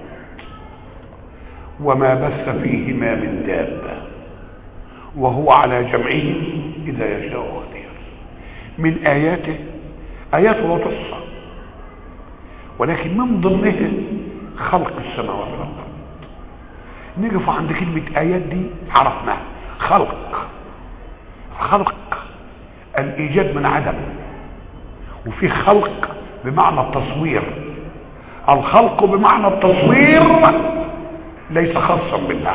وما بث فيهما من دابة وهو على جمعه إذا يشاء قدير من آياته آيات لا تحصى ولكن من ضمنها خلق السماوات والأرض نقف عند كلمة آيات دي عرفناها خلق خلق الإيجاد من عدم وفي خلق بمعنى التصوير الخلق بمعنى التصوير ليس خاصا بالله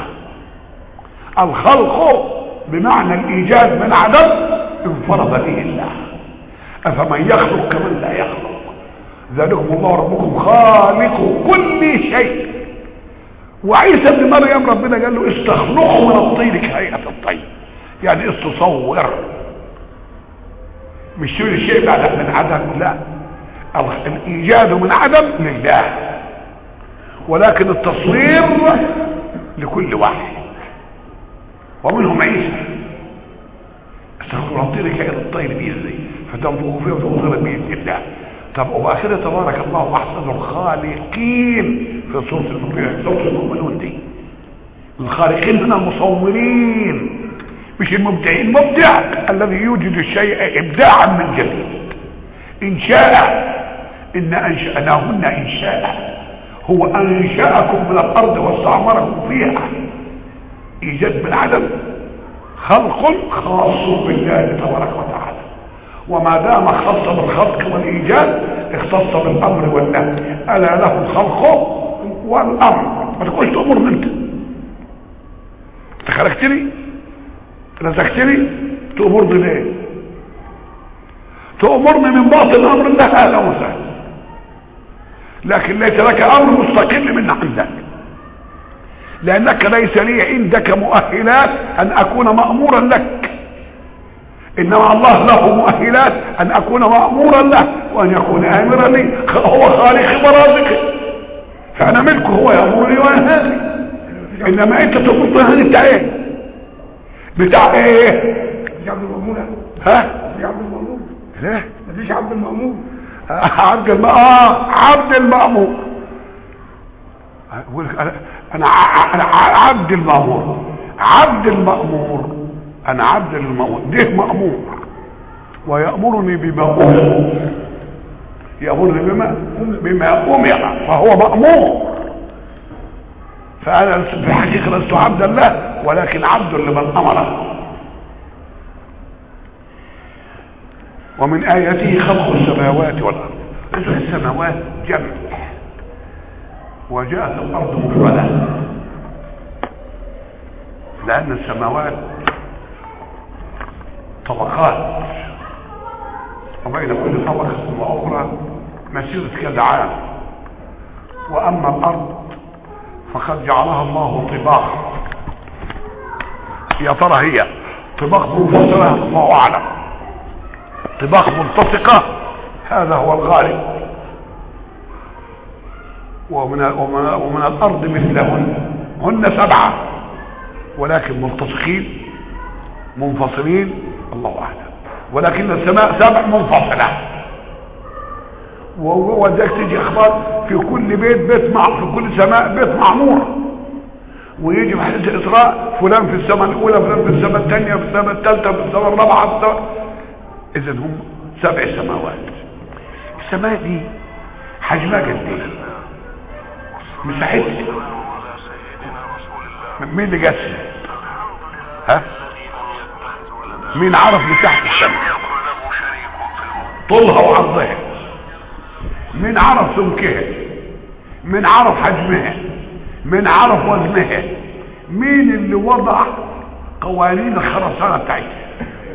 الخلق بمعنى الإيجاد من عدم انفرد به الله أفمن يخلق كمن لا يخلق ذلكم الله ربكم خالق كل شيء وعيسى ابن مريم ربنا قال له استخلقه من الطين كهيئة الطير يعني استصور مش كل شيء بعد من عدم لا الايجاد من عدم لله ولكن التصوير لكل واحد ومنهم عيسى استخلقه من الطين كهيئة الطير بإذنه فتنفخ فيه وتنظر بإذن الله طب وآخرة تبارك الله أحسن الخالقين في سورة المؤمنون سورة المؤمنون دي الخالقين من المصورين مش المبدعين المبدع الذي يوجد الشيء ابداعا من جديد انشاء ان انشاناهن انشاء هو انشاكم من الارض واستعمركم فيها ايجاد من عدم خلق خاص بالله تبارك وتعالى وما دام خاص بالخلق والايجاد اختص بالامر والنهي الا له الخلق والامر ما تقولش تامرني انت انت خلقتني رزقتني تامرني ليه تامرني من باطن امر الله اهلا وسهلا لكن ليس لك امر مستقل من عندك لانك ليس لي عندك مؤهلات ان اكون مامورا لك انما الله له مؤهلات ان اكون مامورا له وان يكون امرا لي هو خالقي ورازقي فانا ملكه هو يامرني وينهاني انما انت تقول طهني بتاع ايه بتاع ايه مفيش عبد المأمون ها مفيش عبد المأمون ليه مفيش عبد المأمون عبد الم... اه عبد المأمور أقول لك انا انا ع- انا ع- عبد المأمور عبد المأمور انا عبد المأمور ده مأمور ويأمرني بما أمر يأمرني بما بما أمر فهو مأمور فأنا في الحقيقة لست عبدا له ولكن عبد لمن أمره ومن آياته خلق السماوات والأرض إذا السماوات جمع وجاءت الأرض مفردة لأن السماوات طبقات وبين كل طبقة وأخرى مسيرة كذا عام وأما الأرض فقد جعلها الله طباق يا ترى هي طباق منفصلة الله أعلم طباق ملتصقة هذا هو الغالب ومن, ومن, ومن الأرض مثلهن هن سبعة ولكن ملتصقين منفصلين الله أعلم ولكن السماء سبع منفصلة وذلك تيجي اخبار في كل بيت بيت مع في كل سماء بيت معمور ويجي في حديث الاسراء فلان في السماء الاولى فلان في السماء الثانيه في السماء الثالثه في السماء الرابعه في السماء اذا هم سبع سماوات السماء دي حجمها قد ايه مساحتها مين اللي جسم ها مين عرف مساحه السماء طولها وعرضها من عرف سمكها من عرف حجمها من عرف وزنها مين اللي وضع قوانين الخرسانة بتاعتها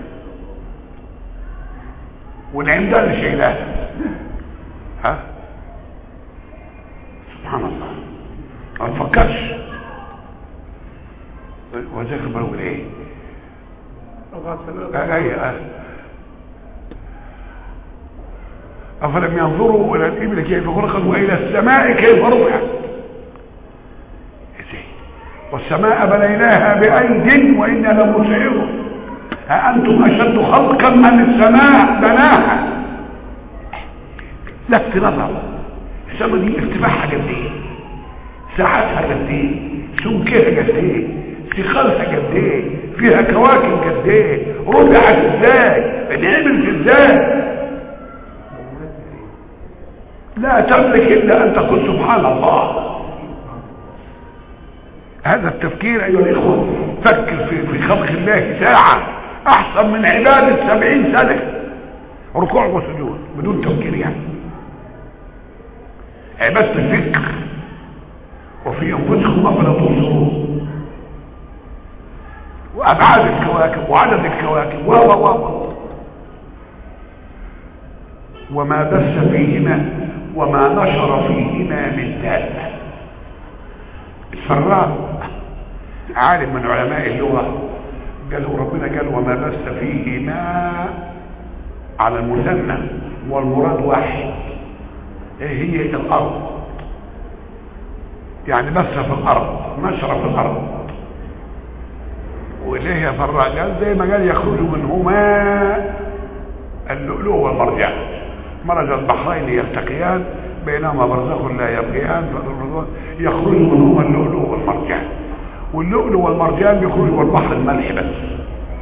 والعمدان اللي شايلاها ها سبحان الله ما تفكرش وذاك بقول ايه آه ايه آه. أفلم ينظروا إلى الإبل كيف خلقت وإلى السماء كيف رفعت إزاي والسماء بنيناها بأيد وإنا لموسعون أأنتم أشد خلقا أم السماء بناها لفت نظر السماء دي ارتفاعها قد ايه ساعتها قد ايه سمكها قد ايه ثقلها قد ايه فيها كواكب قد ايه رفعت ازاي انعملت ازاي لا تملك الا ان تقول سبحان الله هذا التفكير ايها الاخوه فكر في, في خلق الله ساعه احسن من عباده سبعين سنه ركوع وسجود بدون تفكير يعني عباده الفكر وفي انفسكم افلا تبصرون وابعاد الكواكب وعدد الكواكب و و و وما بث فيهما وما نشر فيهما من دابة الفراء عالم من علماء اللغة قالوا ربنا قال وما بث فيهما على المثنى والمراد واحد ايه هي الارض يعني بث في الارض نشر في الارض وليه يا فراء قال زي ما قال يخرج منهما اللؤلؤ والمرجان مرج البحرين يلتقيان بينهما برزخ لا يبغيان يخرج منهما اللؤلؤ والمرجان واللؤلؤ والمرجان بيخرجوا من البحر الملح بس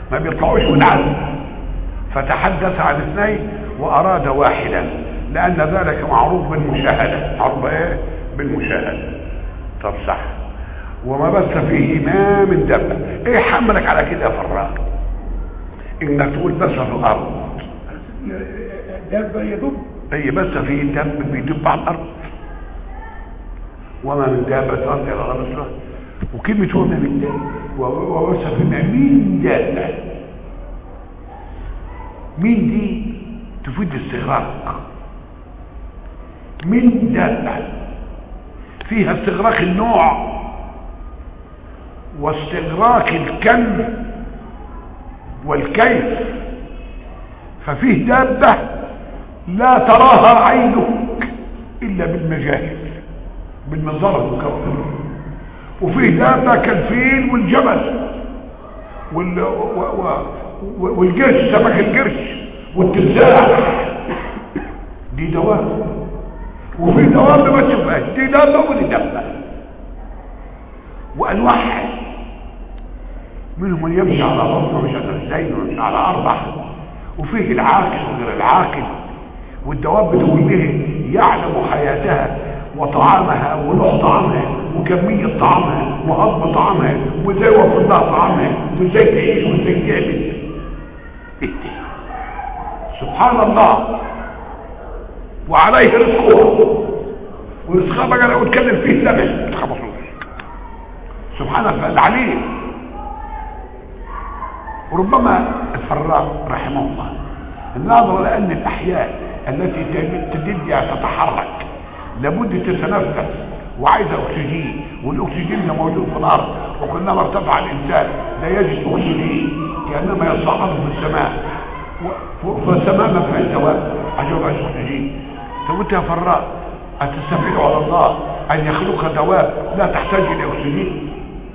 ما بيطلعوش من عدل فتحدث عن اثنين واراد واحدا لان ذلك معروف بالمشاهدة معروف ايه بالمشاهدة طب صح وما بث فيه ما من دابة ايه حملك على كده يا فراغ انك تقول بس في الارض دابة يدب اي بس فيه دب بيدب على الارض وما من دابة الارض الى الارض مثلها وكلمة وما من دابة وبس فينا مين دابة مين دي تفيد استغراق من دابة فيها استغراق النوع واستغراق الكم والكيف ففيه دابة لا تراها عينك إلا بالمجاهد بالمنظر المكون وفيه دابة كالفيل والجمل وال... و... و... و... والقرش سمك القرش والتمساح دي دواب وفي دواب ما تشوفهاش دي دابة ودي دابة وأنواعها منهم اللي يمشي على بطنه مش على رجلين ومش على أربع وفيه العاقل وغير العاقل والدواب بتقول به يعلم حياتها وطعامها ونوع طعامها وكمية طعامها وهضم طعامها وازاي يوفر لها طعامها وازاي تعيش وازاي تعمل سبحان الله وعليه رزقها ورزقها بقى لو اتكلم فيه سنة سبحانه العليم وربما الفراء رحمه الله الناظر لأن الأحياء التي تدي تتحرك لابد تتنفس وعايزة أكسجين والأكسجين ده موجود في الأرض وكلما ارتفع الإنسان لا يجد أكسجين كأنما يصعد في السماء فالسماء ما فيهاش دواب عشان ما أكسجين طب أنت يا فراء أتستفيد على الله أن يخلق دواب لا تحتاج إلى أكسجين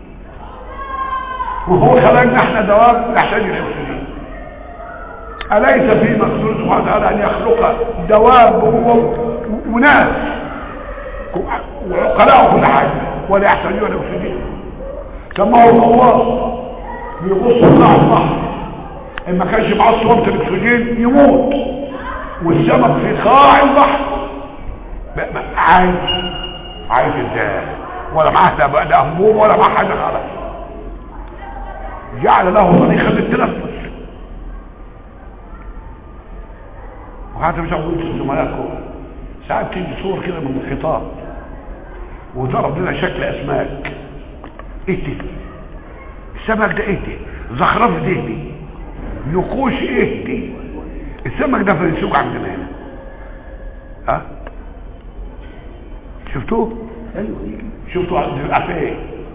وهو خلقنا احنا دواب نحتاج الى اكسجين اليس في مقدور سبحانه وتعالى ان يخلق دواب وناس وعقلاء كل حاجه ولا يحتاجون الى اكسجين كما هو الغواص بيغص على البحر ان ما كانش معاه صوره الاكسجين يموت والسمك في قاع البحر عايش عايش ازاي ولا معاه لا انبوب ولا معاه حاجه خالص جعل له طريقة للتنفس وهذا مش هقول لزملائكم ساعات تيجي صور كده من الخطاب وضرب لنا شكل اسماك ايه ده السمك ده ايه ده زخرفه ده دي نقوش ايه دي السمك ده في السوق عندنا هنا ها شفتوه ايوه شفتوا عند العفايه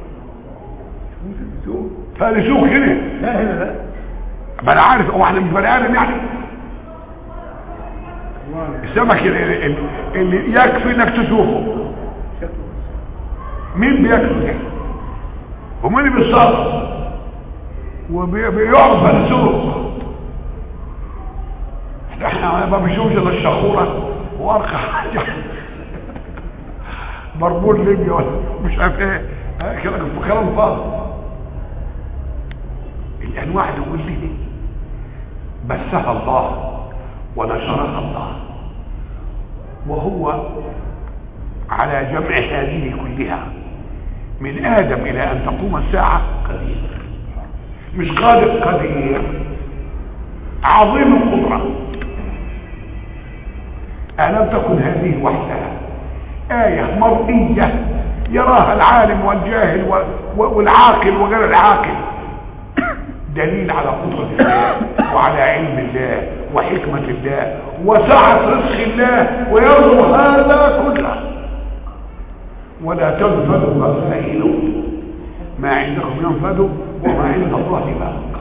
فارسوك هنا لا هنا لا ما انا عارف هو احنا مش بني ادم يعني السمك اللي, اللي, اللي يكفي انك تشوفه مين بياكله ده ومين اللي بيصطاد وبيقعد في السوق احنا ما بنشوفش الا الشخوره وارقى حاجه مربوط ليبيا ولا مش عارف ايه كلام كلام فاضي الانواع دي كلها بثها الله ونشرها الله وهو على جمع هذه كلها من ادم الى ان تقوم الساعه قدير مش قادر قدير عظيم القدره الم تكن هذه وحدها ايه مرئيه يراها العالم والجاهل والعاقل وغير العاقل دليل على قدرة الله وعلى علم الله وحكمة الله وسعة رزق الله ويرضو هذا كله ولا تنفذ خزائنه ما عندكم ينفذ وما عند الله باق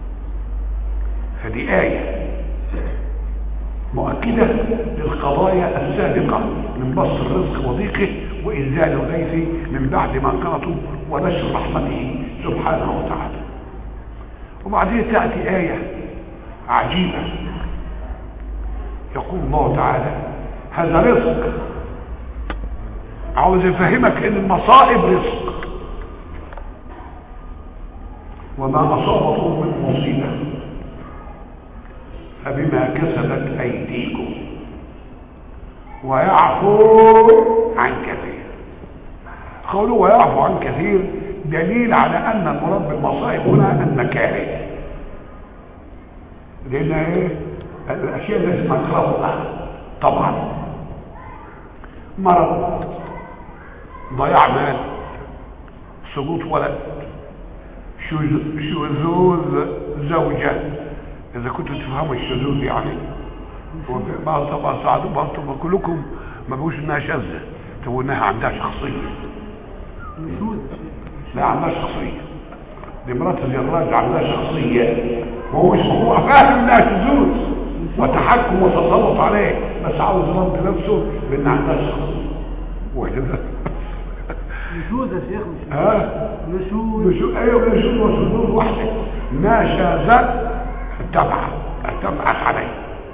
هذه آية مؤكدة للقضايا السابقة من بسط الرزق وضيقه وإنزال الغيث من بعد ما قنطوا ونشر رحمته سبحانه وتعالى وبعدين تأتي آية عجيبة يقول الله تعالى هذا رزق عاوز يفهمك ان المصائب رزق وما أصابكم من مصيبة فبما كسبت أيديكم ويعفو عن كثير قوله ويعفو عن كثير دليل على أن المراد بالمصائب هنا المكاره لأن إيه؟ الأشياء التي نكرهها طبعا مرض ضياع مال سقوط ولد شذ- شذوذ زوجة إذا كنتوا تفهموا الشذوذ يعني وفي- ما طبعا ساعدوا ما طبعا كلكم ما بقوش انها شاذة تقول انها عندها شخصية لا عندها شخصية دي مرات الجراج عندها شخصية وهو مش هو فاهم انها شذوذ وتحكم وتسلط عليه بس عاوز يرد نفسه بان عندها شخصية وكده نشوز يا شيخ مش ها نشوز نشوف ايوه نشوف وصدور واحده ما شاذ اتبع اتبعت عليه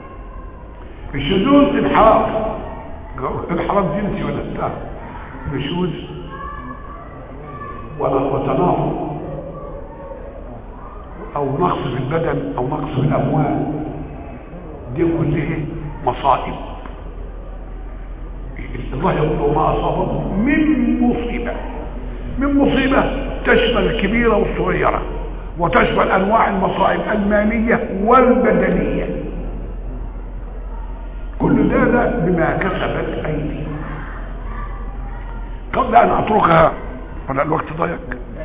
الشذوذ انحراف انحراف جنسي ولا بتاع نشوذ ولا وتنافر او نقص في البدن او نقص في الاموال دي كلها مصائب الله يقول ما أصابكم من مصيبة من مصيبة تشمل الكبيرة والصغيرة وتشمل أنواع المصائب المالية والبدنية كل ذلك بما كسبت أيديكم قبل أن أتركها ولا الوقت ضيق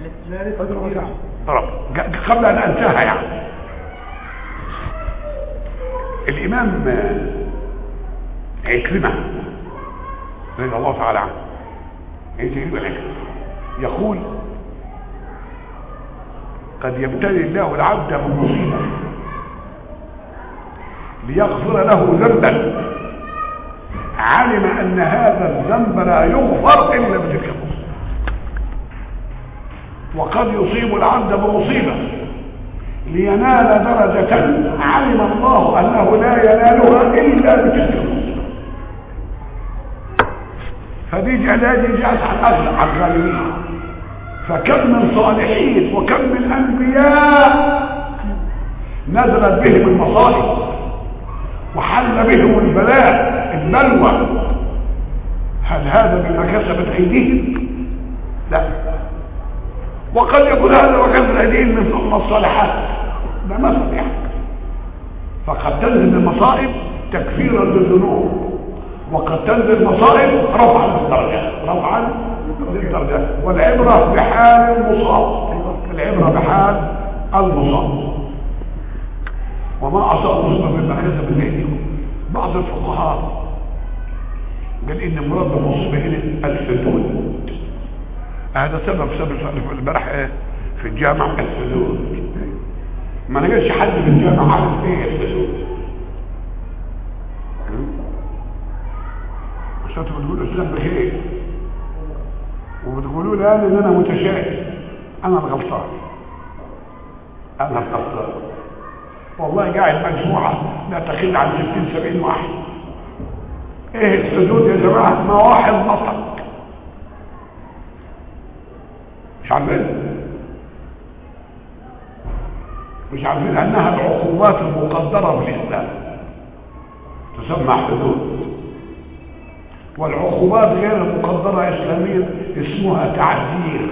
رب ج- قبل أن أنساها يعني الإمام آه، عكرمة رضي الله تعالى عنه انت يجب العكرمة يقول قد يبتلي الله العبد بمصيبة ليغفر له ذنبا علم ان هذا الذنب لا يغفر الا بتلك المصيبة وقد يصيب العبد بمصيبة لينال درجة علم الله انه لا ينالها الا بتلك المصيبة فدي علاج جاءت عن اغلى عن الغالبين فكم من صالحين وكم من انبياء نزلت بهم المصائب وحل بهم البلاء البلوى هل هذا بما كسبت ايديهم لا وقد يكون هذا ما كسبت ايديهم من الصالحات ده مثل يعني فقد تنزل المصائب تكفيرا للذنوب وقد تنزل المصائب رفعا للدرجات رفعا للدرجات والعبرة بحال المصاب العبرة بحال المصاب وما أصاب مصيبة مما كسب ايديكم بعض الفقهاء قال إن مراد المصيبة هنا الحدود هذا سبب سبب سبب البارح ايه في الجامع الحدود ما لقيتش حد في الجامع عارف ايه الحدود عشان بتقولوا الاسلام بخير وبتقولوا لي انا ان انا متشائم انا الغلطان انا الغلطان والله قاعد مجموعه لا تقل عن 60 70 واحد ايه الحدود يا جماعه ما واحد نطق مش عارفين مش عارفين انها العقوبات المقدره بالاسلام تسمى حدود والعقوبات غير المقدره اسلاميا اسمها تعذير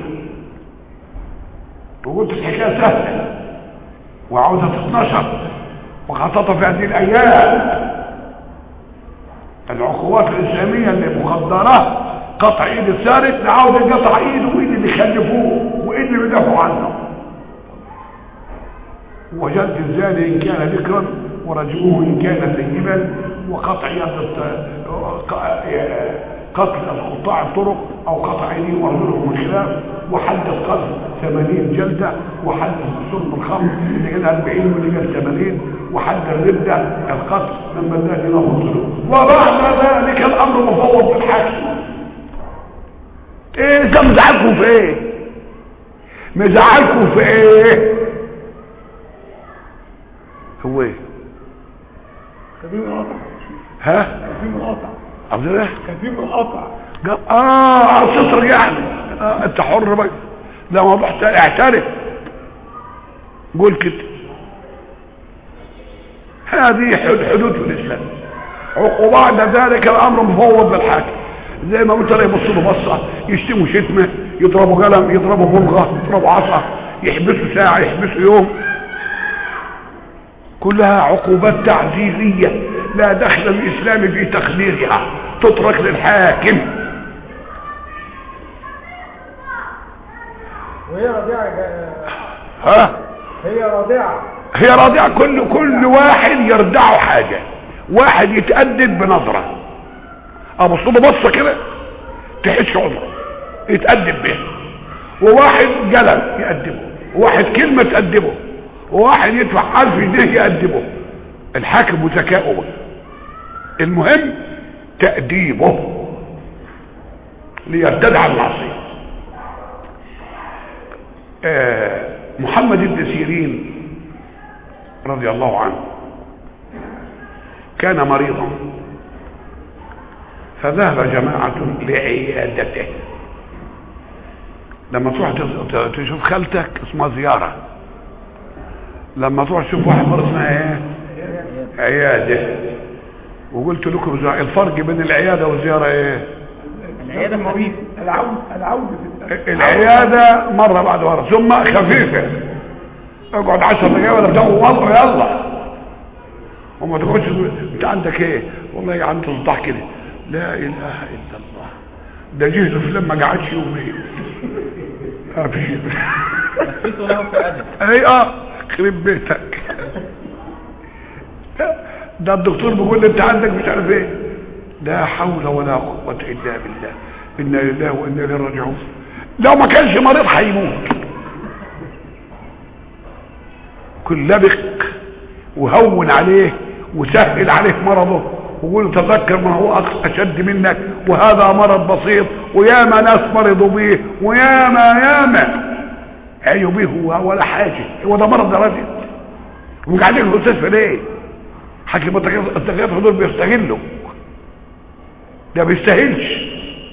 وقلت الحكايه سهله وعاوزه تتنشر وخاصه في هذه الايام العقوبات الاسلاميه اللي مقدره قطع ايد السارق ده عاوز يقطع ايده وايد اللي خلفوه وايد اللي بيدافعوا عنه وجلد الزاني ان كان ذكرا ورجموه ان كان ثيبا وقطع يد الت- قتل قطاع الطرق او قطع ايديهم وارجلهم من خلاف وحد القذف 80 جلده وحد شرب الخمر اللي قال 40 واللي قال 80 وحد الرده القتل من بدات له الظلم وبعد ذلك الامر مفوض بالحاكم ايه ده مزعلكم في ايه مزعلكم في ايه هو ايه كان في مقاطع ها كان في مقاطع عبد الله كان في مقاطع قال اه ستر يعني آه انت حر بقى لا موضوع تاني اعترف قول كده هذه حد- حدود في الاسلام وبعد ذلك الامر مفوض للحاكم زي ما قلت له يبصوا له بصه يشتموا شتمه يضربوا قلم يضربوا بلغه يضربوا عصا يحبسوا ساعه يحبسوا يوم كلها عقوبات تعزيزيه لا دخل الاسلام في تقديرها تترك للحاكم وهي رضيعة جا- ها هي رضيعة هي راضعة كل كل واحد يردعه حاجة واحد يتأدب بنظرة ابص له بصة كده تحس عذره يتأدب بيها وواحد قلم يأدبه وواحد كلمة تأدبه وواحد يدفع ألف جنيه يأدبه الحاكم وذكائه بقى. المهم تأديبه ليرتد عن المعصية آه، محمد بن سيرين رضي الله عنه كان مريضا فذهب جماعة لعيادته لما تروح تز- ت- تشوف خالتك اسمها زيارة لما تروح تشوف واحد مرة اسمها ايه عيادة وقلت لكم زي- الفرق بين العيادة والزيارة ايه العيادة خفيفة العود العود في الأسف. العيادة مرة بعد مرة ثم خفيفة اقعد عشر دقايق ولا بتاع والله يلا وما تخش تقول انت عندك ايه والله عندي صداع كده لا اله الا الله ده جهد فلان ما قعدش يومين ابشر نفسه له في أدب اي اه خرب بيتك ده الدكتور بيقول لي انت عندك مش عارف ايه لا حول ولا قوة الا بالله انا لله وانا اليه راجعون لو ما كانش مريض هيموت كل لبق وهون عليه وسهل عليه مرضه وقول تذكر ما هو أقصى اشد منك وهذا مرض بسيط وياما ناس مرضوا به وياما ياما عيوا به هو ولا حاجه هو ده مرض ده راجل وقاعدين في المستشفى ليه حكيم التغيير دول بيستغلوا ده بيستاهلش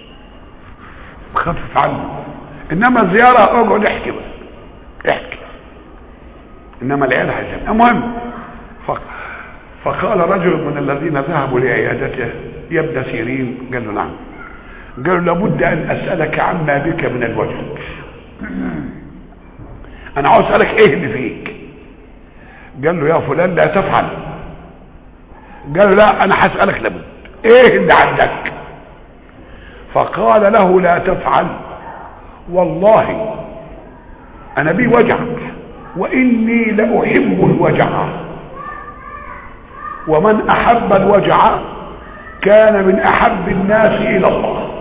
خفف عنه انما الزياره اقعد احكي بقى احكي انما العيال هيزن المهم ف- فقال رجل من الذين ذهبوا لعيادته يا ابن سيرين قال له نعم قال له لابد ان اسالك عما بك من الوجه انا عاوز اسالك ايه اللي فيك قال له يا فلان لا تفعل قال له لا انا هسالك لابد ايه اللي عندك فقال له لا تفعل والله انا بي وجع واني لاحب الوجع ومن احب الوجع كان من احب الناس الى الله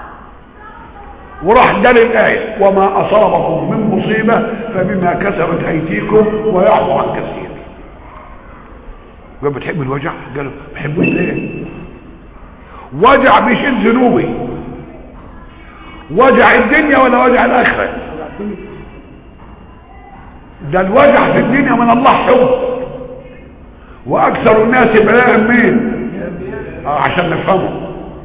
وراح دل الآية وما أصابكم من مصيبة فبما كسبت أيديكم ويعفو عن كثير قال بتحب الوجع قالوا بحبوش ليه وجع بيشيل ذنوبي وجع الدنيا ولا وجع الآخرة ده الوجع في الدنيا من الله حب وأكثر الناس بلاء مين آه عشان نفهمه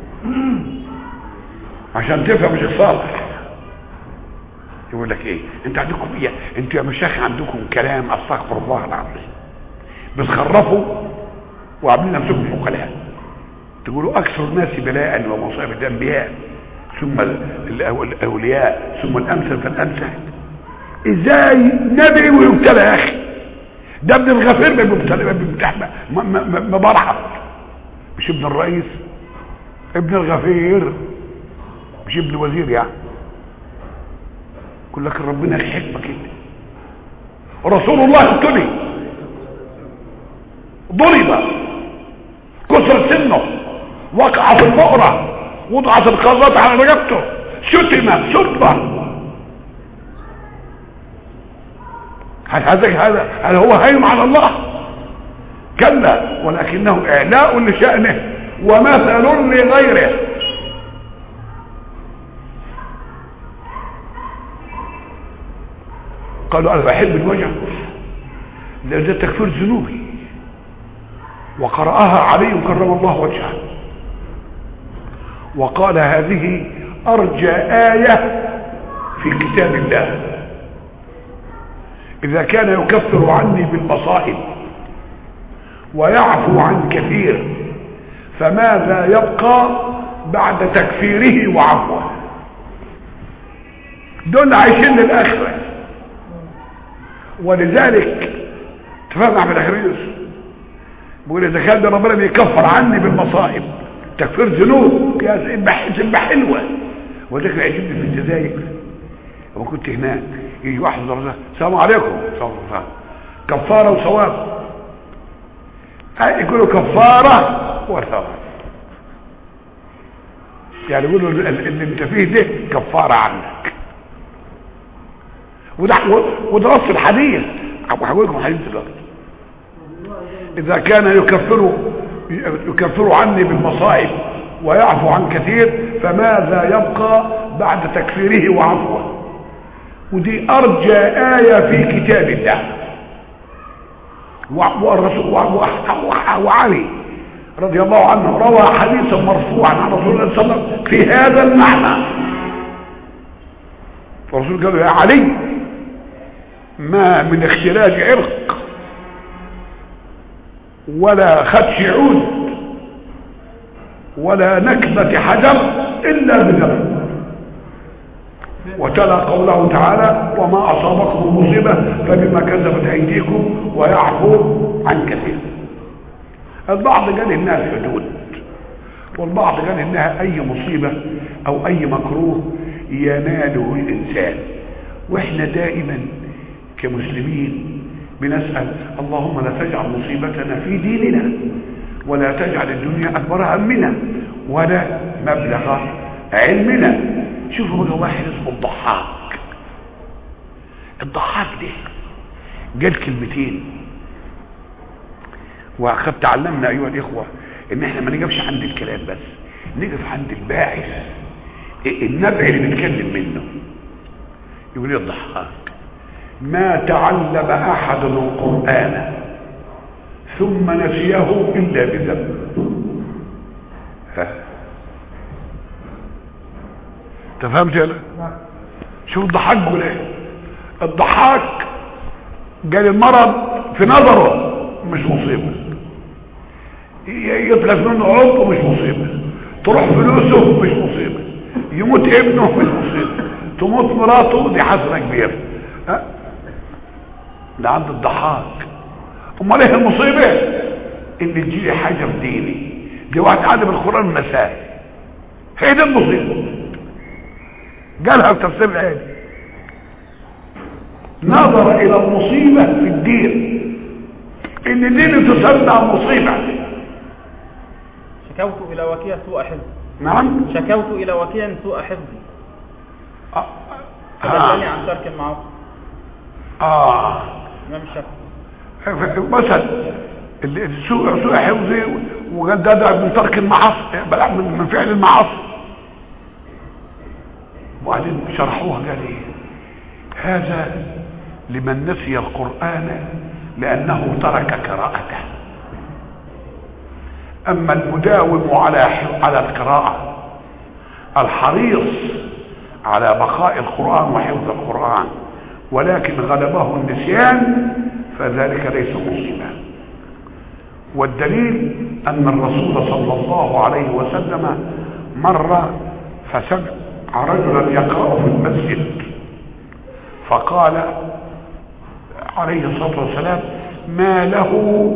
عشان تفهم مش صالح يقول لك ايه انت عندكم ايه انتوا يا مشايخ عندكم كلام استغفر الله العظيم بتخرفوا وعاملين نفسكم فقهاء تقولوا اكثر الناس بلاء ومصائب الانبياء ثم ال- الأو- الاولياء ثم الامثل فالامثل ازاي نبي ويبتلى يا اخي ده ابن الغفير ما بيبتلى ما بيبتلى ما- ما ما- ما برحب مش ابن الرئيس ابن الغفير مش ابن وزير يعني يقول لك ربنا يحبك انت رسول الله ابتلي ضرب كسر سنه وقع في البؤرة وضعت القارات على رقبته شتم شتمة هل هذا هذا هل هو هيم على الله كلا ولكنه اعلاء لشأنه ومثل لغيره قالوا انا بحب الوجع لان ده تكفير ذنوبي وقرأها علي كرم الله وجهه وقال هذه ارجى آية في كتاب الله اذا كان يكفر عني بالمصائب ويعفو عن كثير فماذا يبقى بعد تكفيره وعفوه دول عايشين للاخره ولذلك تفهم احمد اخريوس بيقول اذا كان ده ربنا بيكفر عني بالمصائب تكفير ذنوب يا سيدنا سيدنا حلوه وذلك يعجبني في الجزائر لما كنت هناك يجي واحد ضربه السلام عليكم السلام عليكم كفاره وثواب هاي يقولوا كفاره وثواب يعني يقولوا ال- ال- اللي انت فيه ده كفاره عنك وده وده نص الحديث هقول لكم حديث دلوقتي اذا كان يكفر يكفر عني بالمصائب ويعفو عن كثير فماذا يبقى بعد تكفيره وعفوه ودي ارجى ايه في كتاب الله و- والرسول و- و- و- وعلي رضي الله عنه روى حديثا مرفوعا عن رسول الله صلى الله عليه وسلم في هذا المعنى فالرسول قال له يا علي ما من اختلاج عرق ولا خدش عود ولا نكبة حجر إلا بذنب وتلا قوله تعالى وما أصابكم من مصيبة فبما كذبت أيديكم ويعفو عن كثير البعض قال إنها حدود والبعض قال إنها أي مصيبة أو أي مكروه يناله الإنسان وإحنا دائما كمسلمين بنسأل اللهم لا تجعل مصيبتنا في ديننا ولا تجعل الدنيا أكبر همنا ولا مبلغ علمنا شوفوا بقى واحد اسمه الضحاك الضحاك ده قال كلمتين وقد تعلمنا ايها الاخوه ان احنا ما نقفش عند الكلام بس نقف عند الباعث النبع اللي بنتكلم منه يقول لي الضحاك ما تعلم احد القران ثم نسيه الا بذنب ها انت فهمت يا لا شوف الضحاك بيقول ايه الضحاك قال المرض في نظره مش مصيبه ي- يطلق منه عضو مش مصيبه تروح فلوسه مش مصيبه يموت ابنه مش مصيبه تموت مراته دي حسنه كبيره ها ده عند الضحاك امال ايه المصيبه ان تجيلي حاجه في ديني دي واحد عالم القران مساه هي دي المصيبه قالها بتفسير الآية نظر إلى المصيبة في الدين إن الدين تسمى مصيبة شكوت إلى وكيع سوء حفظي نعم شكوت إلى وكيع سوء حفظي آه. فدلني آه. عن ترك المعاصي آه. إمام الشافعي مثلا اللي سوء سوء حفظي وقال ده ده من ترك المعاصي بل من من فعل المعاصي وبعدين شرحوها قال ايه هذا لمن نسي القرآن لأنه ترك قراءته أما المداوم على على القراءة الحريص على بقاء القرآن وحفظ القرآن ولكن غلبه النسيان فذلك ليس مصيبا والدليل أن الرسول صلى الله عليه وسلم مر فسمع رجلا يقرأ في المسجد فقال عليه الصلاة والسلام ما له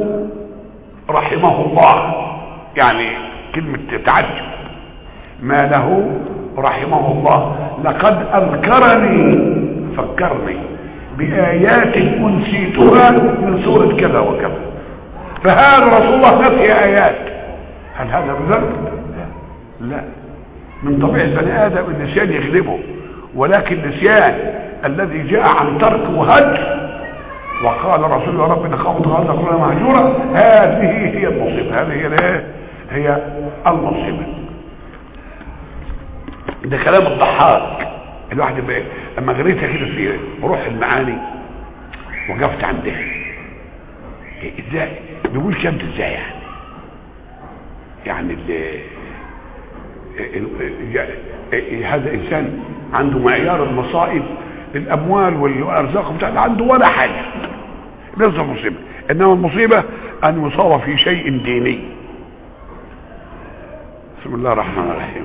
رحمه الله يعني كلمة تعجب ما له رحمه الله لقد أذكرني فكرني بآيات أنسيتها من سورة كذا وكذا فهذا رسول الله نسي آيات هل هذا بذنب؟ لا من طبيعة بني آدم النسيان يغلبه ولكن النسيان الذي جاء عن ترك وهجر وقال رسول الله ربنا خافت هذا القرآن مهجورا هذه هي المصيبة هذه هي الايه؟ هي المصيبة ده كلام الضحاك الواحد يبقى اما قريتها كده في روح المعاني وقفت عندها إيه ازاي بيقول كام ده ازاي يعني يعني ال- ال- ال- هذا انسان عنده معيار المصائب الاموال والارزاق بتاعته عنده ولا حاجه ليس مصيبه انما المصيبه ان يصاب في شيء ديني بسم الله الرحمن الرحيم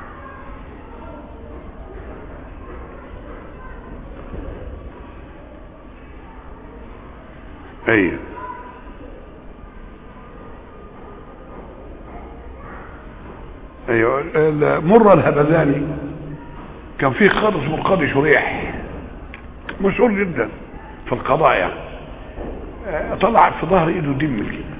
ايوه ايوه ال- مر الهبذاني كان في قاضي اسمه القاضي شريح مشهور جدا في القضاء يعني آه، طلع في ظهر ايده دم كده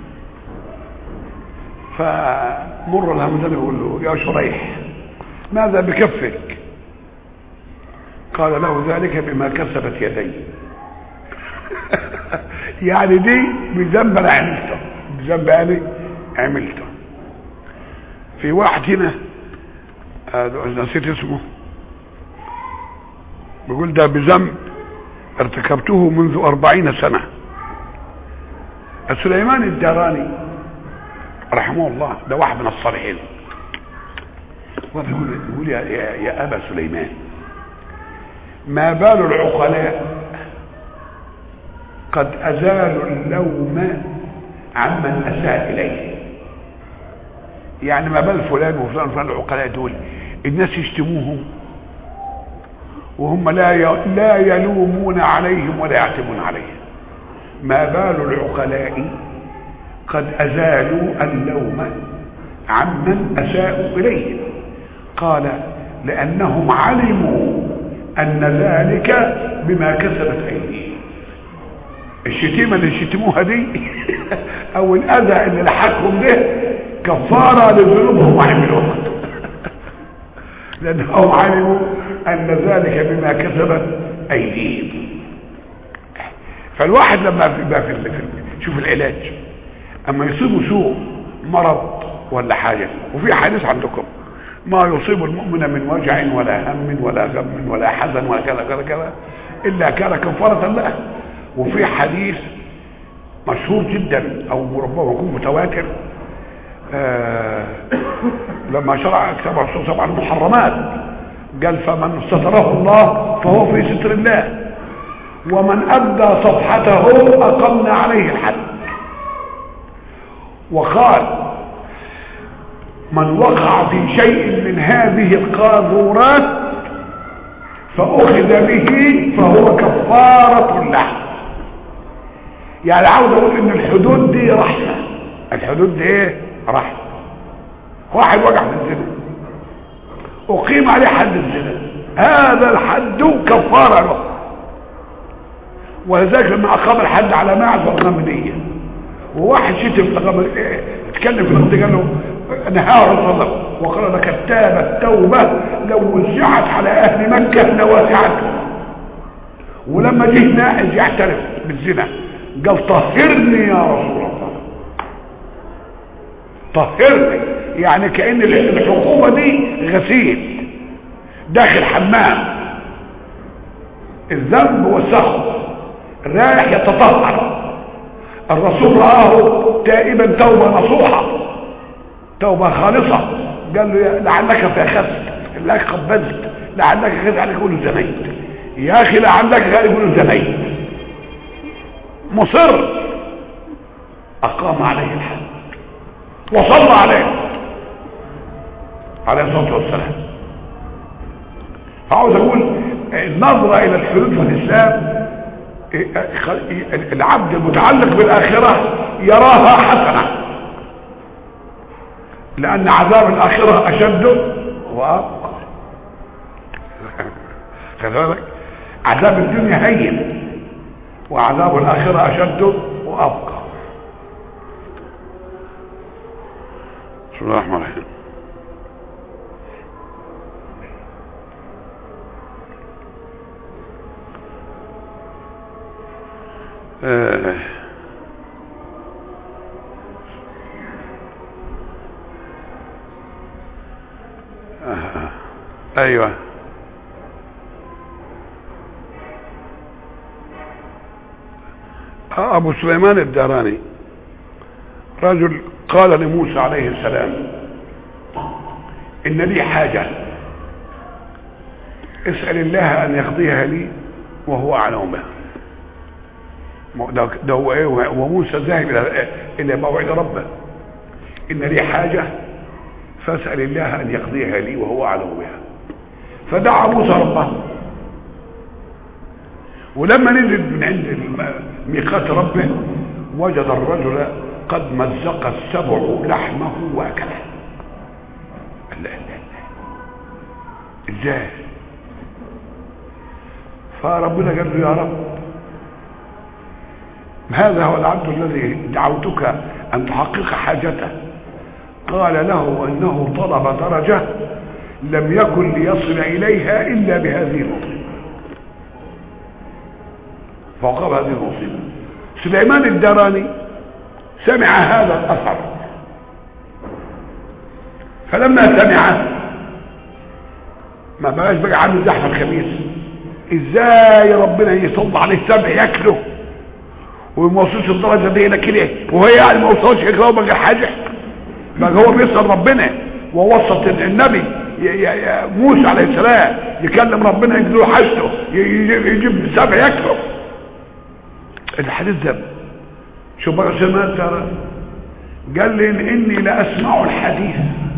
فمر الهمداني يقول له يا شريح ماذا بكفك قال له ذلك بما كسبت يدي يعني دي بذنب انا عملته بذنب انا عملته في واحد هنا آه، نسيت اسمه بيقول ده بذنب ارتكبته منذ أربعين سنة سليمان الداراني رحمه الله ده واحد من الصالحين وبيقول يقول يا, يا, يا أبا سليمان ما بال العقلاء قد أزالوا اللوم عمن أساء إليه يعني ما بال فلان وفلان وفلان العقلاء دول الناس يشتموهم وهم لا ي- لا يلومون عليهم ولا يعتبون عليهم ما بال العقلاء قد أزالوا اللوم عمن أساءوا إليهم قال لأنهم علموا أن ذلك بما كسبت أيديهم الشتيمة اللي شتموها دي أو الأذى اللي لحقهم ده كفارة لذنوبهم وعملوها لأنهم علموا أن ذلك بما كسبت أيديهم فالواحد لما في بقى في, في شوف العلاج اما يصيبه سوء مرض ولا حاجة وفي حديث عندكم ما يصيب المؤمن من وجع ولا هم ولا غم ولا حزن ولا كذا كذا كذا الا كان كفارة له وفي حديث مشهور جدا او ربما يكون متواتر آه لما شرع كتاب الرسول سبع المحرمات قال فمن ستره الله فهو في ستر الله ومن أبدى صفحته أقمنا عليه الحد وقال من وقع في شيء من هذه القاذورات فأخذ به فهو كفارة له يعني عاوز أقول إن الحدود دي رحمة الحدود دي إيه؟ رحمة واحد وقع في الزنا أقيم عليه حد الزنا هذا الحد كفارة له ولذلك لما اقام الحد على ماعز والغامديه وواحد شتم الغامد اتكلم في الغامديه قال له نهاه الغضب وقال لك تاب التوبه لو وزعت على اهل مكه لواسعتهم ولما جه نائز يعترف بالزنا قال طهرني يا رسول الله طهرني يعني كأن الحكومة دي غسيل داخل حمام الذنب والسخط رايح يتطهر الرسول رآه تائبا توبة نصوحة توبة خالصة قال له يا- لعلك فاخذت لعلك قبلت لعلك خذ عليك يقول زنيت يا اخي لعلك قال يقول زنيت مصر اقام عليه الحد وصلى عليه عليه الصلاه والسلام فعاوز اقول النظره الى الحدود في الاسلام العبد المتعلق بالاخره يراها حسنه لان عذاب الاخره اشد وابقى خلي بالك عذاب الدنيا هين وعذاب الاخره اشد وابقى بسم الله الرحمن الرحيم آه. آه. ايوه آه، ابو سليمان الداراني رجل قال لموسى عليه السلام ان لي حاجه اسال الله ان يقضيها لي وهو اعلم بها ما- ده ده هو ايه وموسى ذاهب الى الى موعد ربه ان لي حاجه فاسال الله ان يقضيها لي وهو اعلم بها فدعا موسى ربه ولما نزل من عند الم- ميقات ربه وجد الرجل قد مزق السبع لحمه واكله لا لا لا ازاي فربنا قال له يا رب هذا هو العبد الذي دعوتك ان تحقق حاجته قال له انه طلب درجه لم يكن ليصل اليها الا بهذه المصيبه فوقف هذه المصيبه سليمان الدراني سمع هذا الاثر فلما سمعه ما بقاش بقى عامل زحف الخميس ازاي ربنا يصب عليه السبع ياكله وما وصلش الدرجه دي الى كده وهي يعني ما وصلش كده وبقى حاجه بقى هو بيسال ربنا ووسط النبي ي- ي- ي- موسى عليه السلام يكلم ربنا يجيب له حاجته ي- يجيب يجيب سبع ياكله الحديث ده شوف بقى سمعت ترى قال لي اني لاسمع الحديث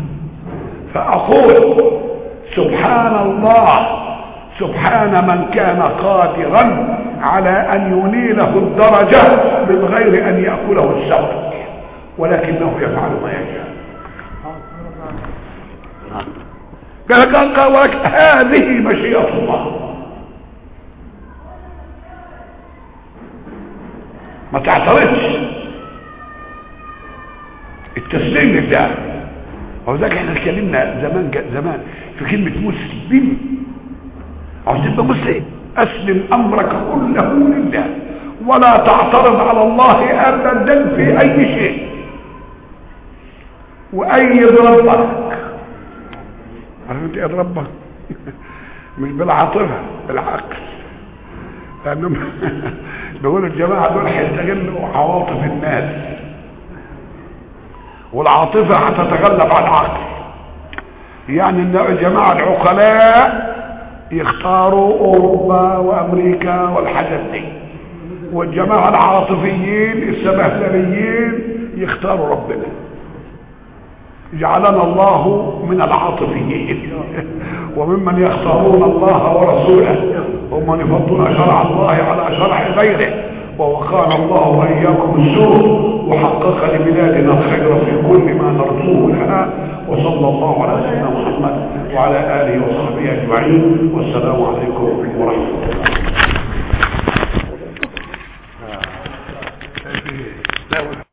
فاقول سبحان الله سبحان من كان قادرا على ان ينيله الدرجه من غير ان ياكله السبع ولكنه يفعل ما يشاء قال قال قال ولكن هذه مشيئه الله ما تعترضش التسليم لله وذلك احنا اتكلمنا زمان زمان في كلمة مسلم عاوز تبقى مسلم اسلم امرك كله لله ولا تعترض على الله ابدا في اي شيء وايد ربك عارف انت ايه ربك مش بالعاطفه بالعقل لانهم بيقولوا الجماعه دول هيستغلوا عواطف الناس والعاطفه هتتغلب على العقل يعني ان الجماعه العقلاء يختاروا اوروبا وامريكا والحاجات دي والجماعه العاطفيين السبهلليين يختاروا ربنا جعلنا الله من العاطفيين وممن يختارون الله ورسوله ومن يفضلون شرع الله على شرع غيره ووقانا الله واياكم السوء وحقق لبلادنا الخير في كل ما نرجوه لها وصلى الله على سيدنا محمد وعلى اله وصحبه اجمعين والسلام عليكم ورحمه الله